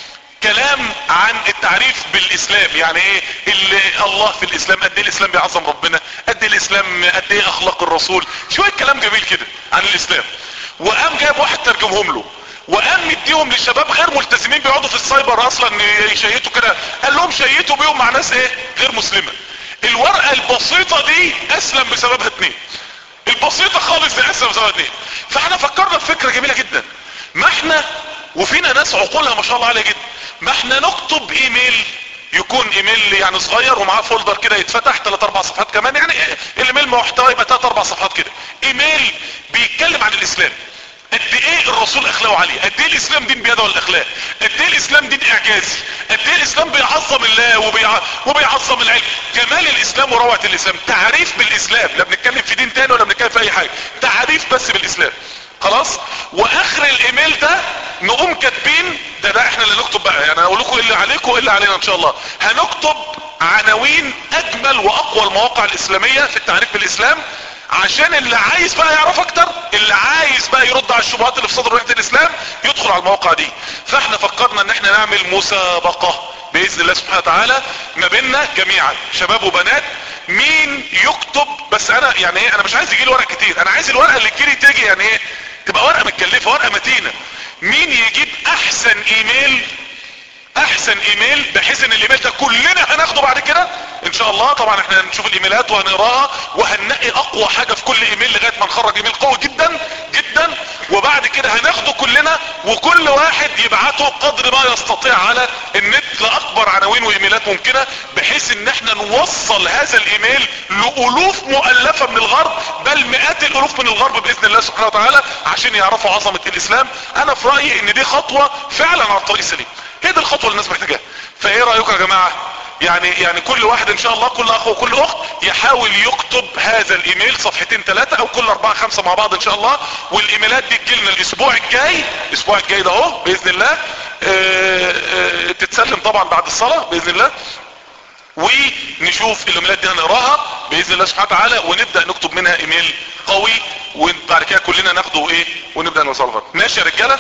كلام عن التعريف بالاسلام يعني ايه اللي الله في الاسلام قد ايه الاسلام بيعظم ربنا قد ايه الاسلام قد ايه اخلاق الرسول شوية كلام جميل كده عن الاسلام وقام جايب واحد ترجمهم له وقام مديهم لشباب غير ملتزمين بيقعدوا في السايبر اصلا يشيتوا كده قال لهم شيتوا بيهم مع ناس ايه غير مسلمة الورقة البسيطة دي اسلم بسببها اتنين البسيطة خالص دي اسلم بسببها اتنين فاحنا فكرنا في فكرة جميلة جدا ما احنا وفينا ناس عقولها ما شاء الله عالية جدا ما احنا نكتب ايميل يكون ايميل يعني صغير ومعاه فولدر كده يتفتح 3 4 صفحات كمان يعني الايميل محتوى يبقى 3 4 صفحات كده ايميل بيتكلم عن الاسلام قد ايه الرسول اخلاقه عالية قد ايه الاسلام دين بيده والاخلاق قد ايه الاسلام دين اعجازي قد ايه الاسلام بيعظم الله وبيع... وبيعظم العلم جمال الاسلام وروعة الاسلام تعريف بالاسلام لا بنتكلم في دين تاني ولا بنتكلم في اي حاجة تعريف بس بالاسلام خلاص واخر الايميل ده نقوم كاتبين ده ده احنا اللي نكتب بقى يعني اقول لكم اللي عليكم واللي علينا ان شاء الله هنكتب عناوين اجمل واقوى المواقع الاسلامية في التعريف بالاسلام عشان اللي عايز بقى يعرف اكتر اللي عايز بقى يرد على الشبهات اللي في صدر وحدة الاسلام يدخل على المواقع دي فاحنا فكرنا ان احنا نعمل مسابقة باذن الله سبحانه وتعالى ما بيننا جميعا شباب وبنات مين يكتب بس انا يعني ايه انا مش عايز يجيلي ورق كتير انا عايز الورقة اللي تجيلي تيجي يعني ايه تبقى ورقة متكلفة ورقة متينة مين يجيب احسن ايميل احسن ايميل بحيث ان الايميل ده كلنا هناخده بعد كده ان شاء الله طبعا احنا هنشوف الايميلات وهنقراها وهننقي اقوى حاجة في كل ايميل لغاية ما نخرج ايميل قوي جدا جدا وبعد كده هناخده كلنا وكل واحد يبعته قدر ما يستطيع على النت لاكبر عناوين وايميلات ممكنة بحيث ان احنا نوصل هذا الايميل لالوف مؤلفة من الغرب بل مئات الالوف من الغرب باذن الله سبحانه وتعالى عشان يعرفوا عظمة الاسلام انا في رأيي ان دي خطوة فعلا على الطريق السليم هي دي الخطوة اللي الناس محتاجاها فايه رأيكم يا جماعة يعني يعني كل واحد ان شاء الله كل اخ وكل اخت يحاول يكتب هذا الايميل صفحتين ثلاثة او كل اربعة خمسة مع بعض ان شاء الله والايميلات دي تجيلنا الاسبوع الجاي الاسبوع الجاي ده اهو باذن الله اه اه تتسلم طبعا بعد الصلاة باذن الله ونشوف الايميلات دي هنقراها باذن الله سبحانه وتعالى ونبدا نكتب منها ايميل قوي وبعد كده كلنا ناخده ايه ونبدا نوصلها ماشي يا رجاله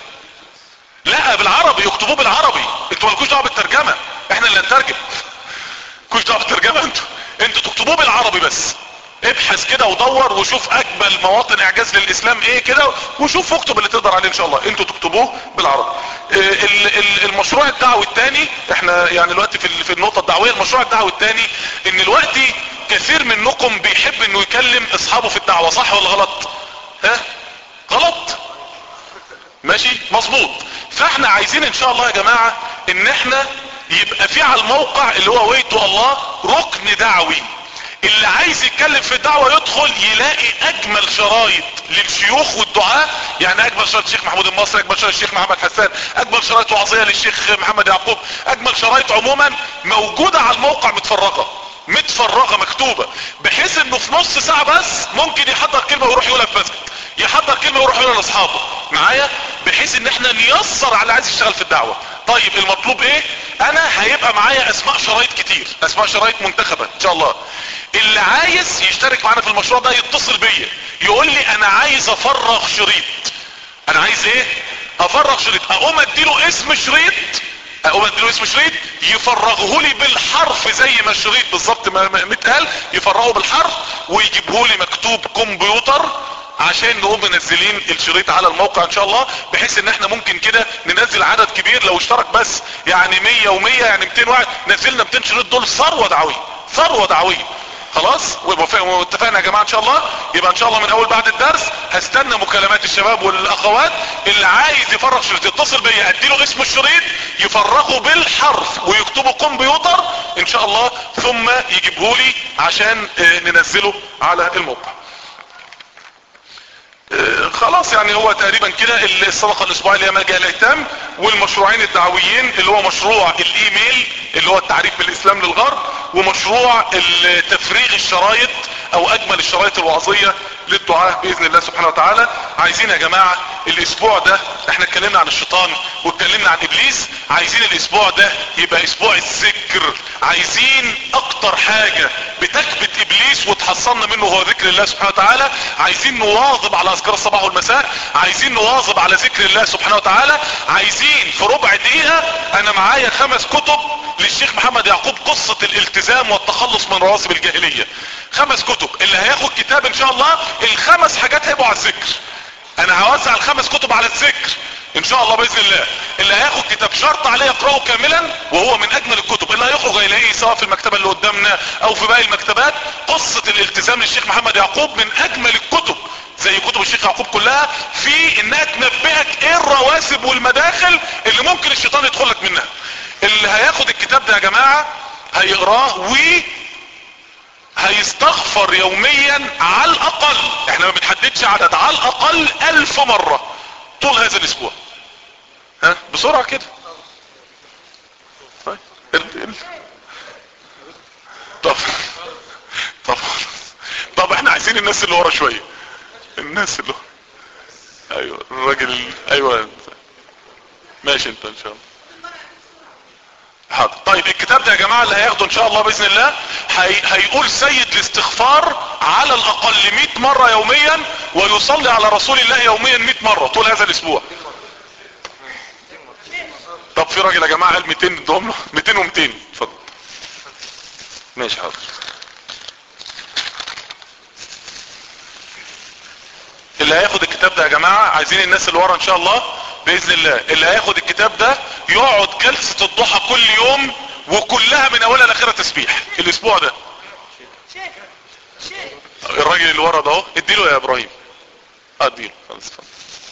لا بالعربي يكتبوه بالعربي انتوا مالكوش دعوه بالترجمه احنا اللي هنترجم مالكوش دعوه بالترجمه انتوا انتوا تكتبوه بالعربي بس ابحث كده ودور وشوف اجمل مواطن اعجاز للاسلام ايه كده وشوف واكتب اللي تقدر عليه ان شاء الله انتوا تكتبوه بالعربي اه ال- ال- المشروع الدعوي الثاني احنا يعني دلوقتي في ال- في النقطه الدعويه المشروع الدعوي الثاني ان دلوقتي كثير منكم بيحب انه يكلم اصحابه في الدعوه صح ولا غلط ها غلط ماشي مظبوط فاحنا عايزين ان شاء الله يا جماعة ان احنا يبقى في على الموقع اللي هو ويتو الله ركن دعوي اللي عايز يتكلم في الدعوة يدخل يلاقي اجمل شرايط للشيوخ والدعاة يعني اجمل شرايط الشيخ محمود المصري اجمل شرايط الشيخ محمد حسان اجمل شرايط وعظية للشيخ محمد يعقوب اجمل شرايط عموما موجودة على الموقع متفرغة متفرغة مكتوبة بحيث انه في نص ساعة بس ممكن يحضر كلمة ويروح يقولها في مسجد يحضر كلمة ويروح يقولها لاصحابه معايا بحيث ان احنا نيسر على اللي عايز يشتغل في الدعوة طيب المطلوب ايه انا هيبقى معايا اسماء شرايط كتير اسماء شرايط منتخبة ان شاء الله اللي عايز يشترك معانا في المشروع ده يتصل بيا يقول لي انا عايز افرغ شريط انا عايز ايه افرغ شريط اقوم اديله اسم شريط اقوم اديله اسم شريط يفرغه لي بالحرف زي ما الشريط بالظبط ما ما- متقال يفرغه بالحرف ويجيبه لي مكتوب كمبيوتر عشان نقوم منزلين الشريط على الموقع ان شاء الله بحيث ان احنا ممكن كده ننزل عدد كبير لو اشترك بس يعني 100 و100 يعني 200 واحد نزلنا 200 شريط دول ثروه دعويه ثروه دعويه خلاص واتفق- واتفقنا يا جماعه ان شاء الله يبقى ان شاء الله من اول بعد الدرس هستنى مكالمات الشباب والاخوات اللي عايز يفرغ شريط يتصل بيا اديله اسم الشريط يفرغه بالحرف ويكتبه كمبيوتر ان شاء الله ثم يجيبه لي عشان آه، ننزله على الموقع آه، خلاص يعني هو تقريبا كده الصدقه الاسبوعيه اللي هي ملجا الايتام والمشروعين الدعويين اللي هو مشروع الايميل اللي هو التعريف بالاسلام للغرب ومشروع ال- تفريغ الشرايط او اجمل الشرايط الوعظيه للدعاء باذن الله سبحانه وتعالى عايزين يا جماعه الاسبوع ده احنا اتكلمنا عن الشيطان واتكلمنا عن ابليس عايزين الاسبوع ده يبقى اسبوع الذكر عايزين اكتر حاجه بتكبت ابليس وتحصلنا منه هو ذكر الله سبحانه وتعالى عايزين نواظب على اذكار الصباح والمساء عايزين نواظب على ذكر الله سبحانه وتعالى عايزين في ربع دقيقة انا معايا خمس كتب للشيخ محمد يعقوب قصة الالتزام والتخلص من رواسب الجاهلية خمس كتب اللي هياخد كتاب ان شاء الله الخمس حاجات هيبقوا على الذكر انا هوزع الخمس كتب على الذكر ان شاء الله باذن الله اللي هياخد كتاب شرط عليه يقراه كاملا وهو من اجمل الكتب اللي هيخرج هيلاقيه سواء في المكتبه اللي قدامنا او في باقي المكتبات قصه الالتزام للشيخ محمد يعقوب من اجمل الكتب زي كتب الشيخ يعقوب كلها في انها تنبهك ايه الرواسب والمداخل اللي ممكن الشيطان يدخل لك منها اللي هياخد الكتاب ده يا جماعه هيقراه و هيستغفر يوميا على الاقل احنا ما بنحددش عدد على الاقل الف مرة طول هذا الاسبوع ها بسرعة كده طيب ال ال طب طب طب احنا عايزين الناس اللي ورا شوية الناس اللي ورا ايوه الراجل ايوه ماشي انت ان شاء الله حاضر طيب الكتاب ده يا جماعة اللي هياخده ان شاء الله باذن الله هي... هيقول سيد الاستغفار على الاقل 100 مرة يوميا ويصلي على رسول الله يوميا 100 مرة طول هذا الاسبوع طب في راجل يا جماعة قال 200 ادهم له 200 و200 اتفضل ماشي حاضر اللي هياخد الكتاب ده يا جماعة عايزين الناس اللي ورا ان شاء الله باذن الله اللي هياخد الكتاب ده يقعد جلسة الضحى كل يوم وكلها من اولها لاخرها تسبيح الاسبوع ده الراجل اللي ورا ده اهو اديله يا ابراهيم اه اديله خلاص اتفضل.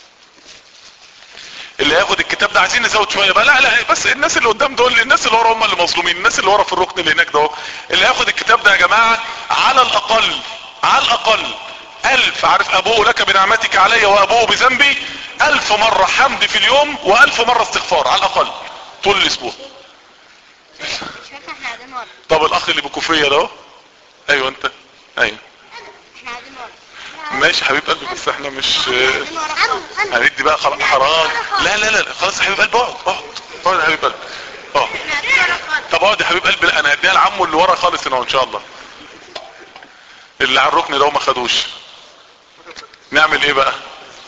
اللي هياخد الكتاب ده عايزين نزود شويه بقى لا لا بس الناس اللي قدام دول الناس اللي ورا هم اللي مظلومين الناس اللي ورا في الركن اللي هناك ده اهو اللي هياخد الكتاب ده يا جماعه على الاقل على الاقل الف عارف ابوه لك بنعمتك علي وابوه بذنبي الف مرة حمد في اليوم والف مرة استغفار على الاقل طول الاسبوع مش فاكر احنا قاعدين ورا طب الاخ اللي بكوفية ده اهو ايوه انت ايوه احنا قاعدين ورا ماشي حبيب قلبي بس احنا مش قاعدين ورا انا انا هندي بقى خلاص حرام لا لا لا خلاص يا حبيب قلبي اقعد اقعد اقعد يا حبيب قلبي اه احنا قاعدين ورا خالص طب اقعد يا حبيب قلبي انا هديها لعمه اللي ورا خالص هنا ان شاء الله اللي على الركن ده وما خدوش نعمل ايه بقى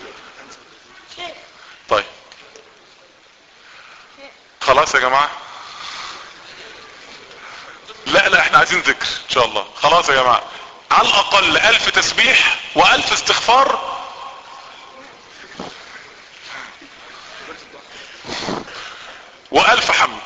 طيب خلاص يا جماعة لا لا احنا عايزين ذكر ان شاء الله خلاص يا جماعة على الاقل الف تسبيح والف استغفار والف حمد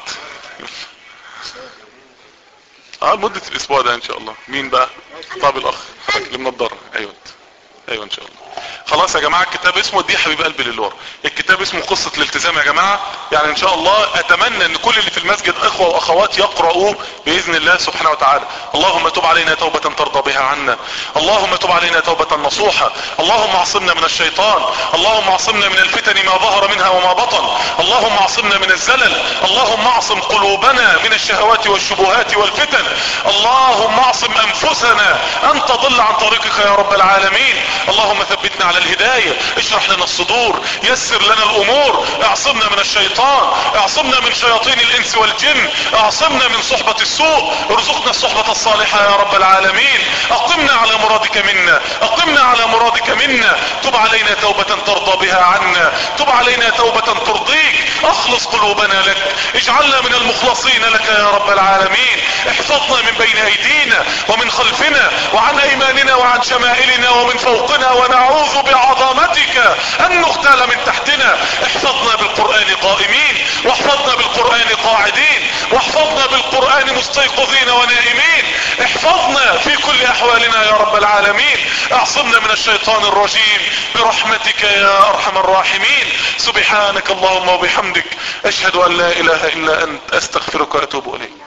اه مدة الاسبوع ده ان شاء الله مين بقى طب الاخ اللي منضرة ايوه انت. ايوه ان شاء الله خلاص يا جماعة الكتاب اسمه دي حبيب قلبي للور الكتاب اسمه قصة الالتزام يا جماعة يعني ان شاء الله اتمنى ان كل اللي في المسجد اخوة واخوات يقرأوه باذن الله سبحانه وتعالى اللهم تب علينا توبة ترضى بها عنا اللهم تب علينا توبة نصوحة اللهم اعصمنا من الشيطان اللهم اعصمنا من الفتن ما ظهر منها وما بطن اللهم اعصمنا من الزلل اللهم اعصم قلوبنا من الشهوات والشبهات والفتن اللهم اعصم انفسنا ان تضل عن طريقك يا رب العالمين اللهم ثبتنا على الهداية اشرح لنا الصدور يسر لنا الامور اعصمنا من الشيطان اعصمنا من شياطين الانس والجن اعصمنا من صحبة السوء ارزقنا الصحبة الصالحة يا رب العالمين اقمنا على مرادك منا اقمنا على مرادك منا تب علينا توبة ترضى بها عنا تب علينا توبة ترضيك اخلص قلوبنا لك اجعلنا من المخلصين لك يا رب العالمين احفظنا من بين ايدينا ومن خلفنا وعن ايماننا وعن شمائلنا ومن فوقنا ونعوذ بعظمتك ان نغتال من تحتنا احفظنا بالقرآن قائمين واحفظنا بالقرآن قاعدين واحفظنا بالقرآن مستيقظين ونائمين احفظنا في كل احوالنا يا رب العالمين اعصمنا من الشيطان الرجيم برحمتك يا ارحم الراحمين سبحانك اللهم وبحمدك اشهد ان لا اله الا انت استغفرك واتوب اليك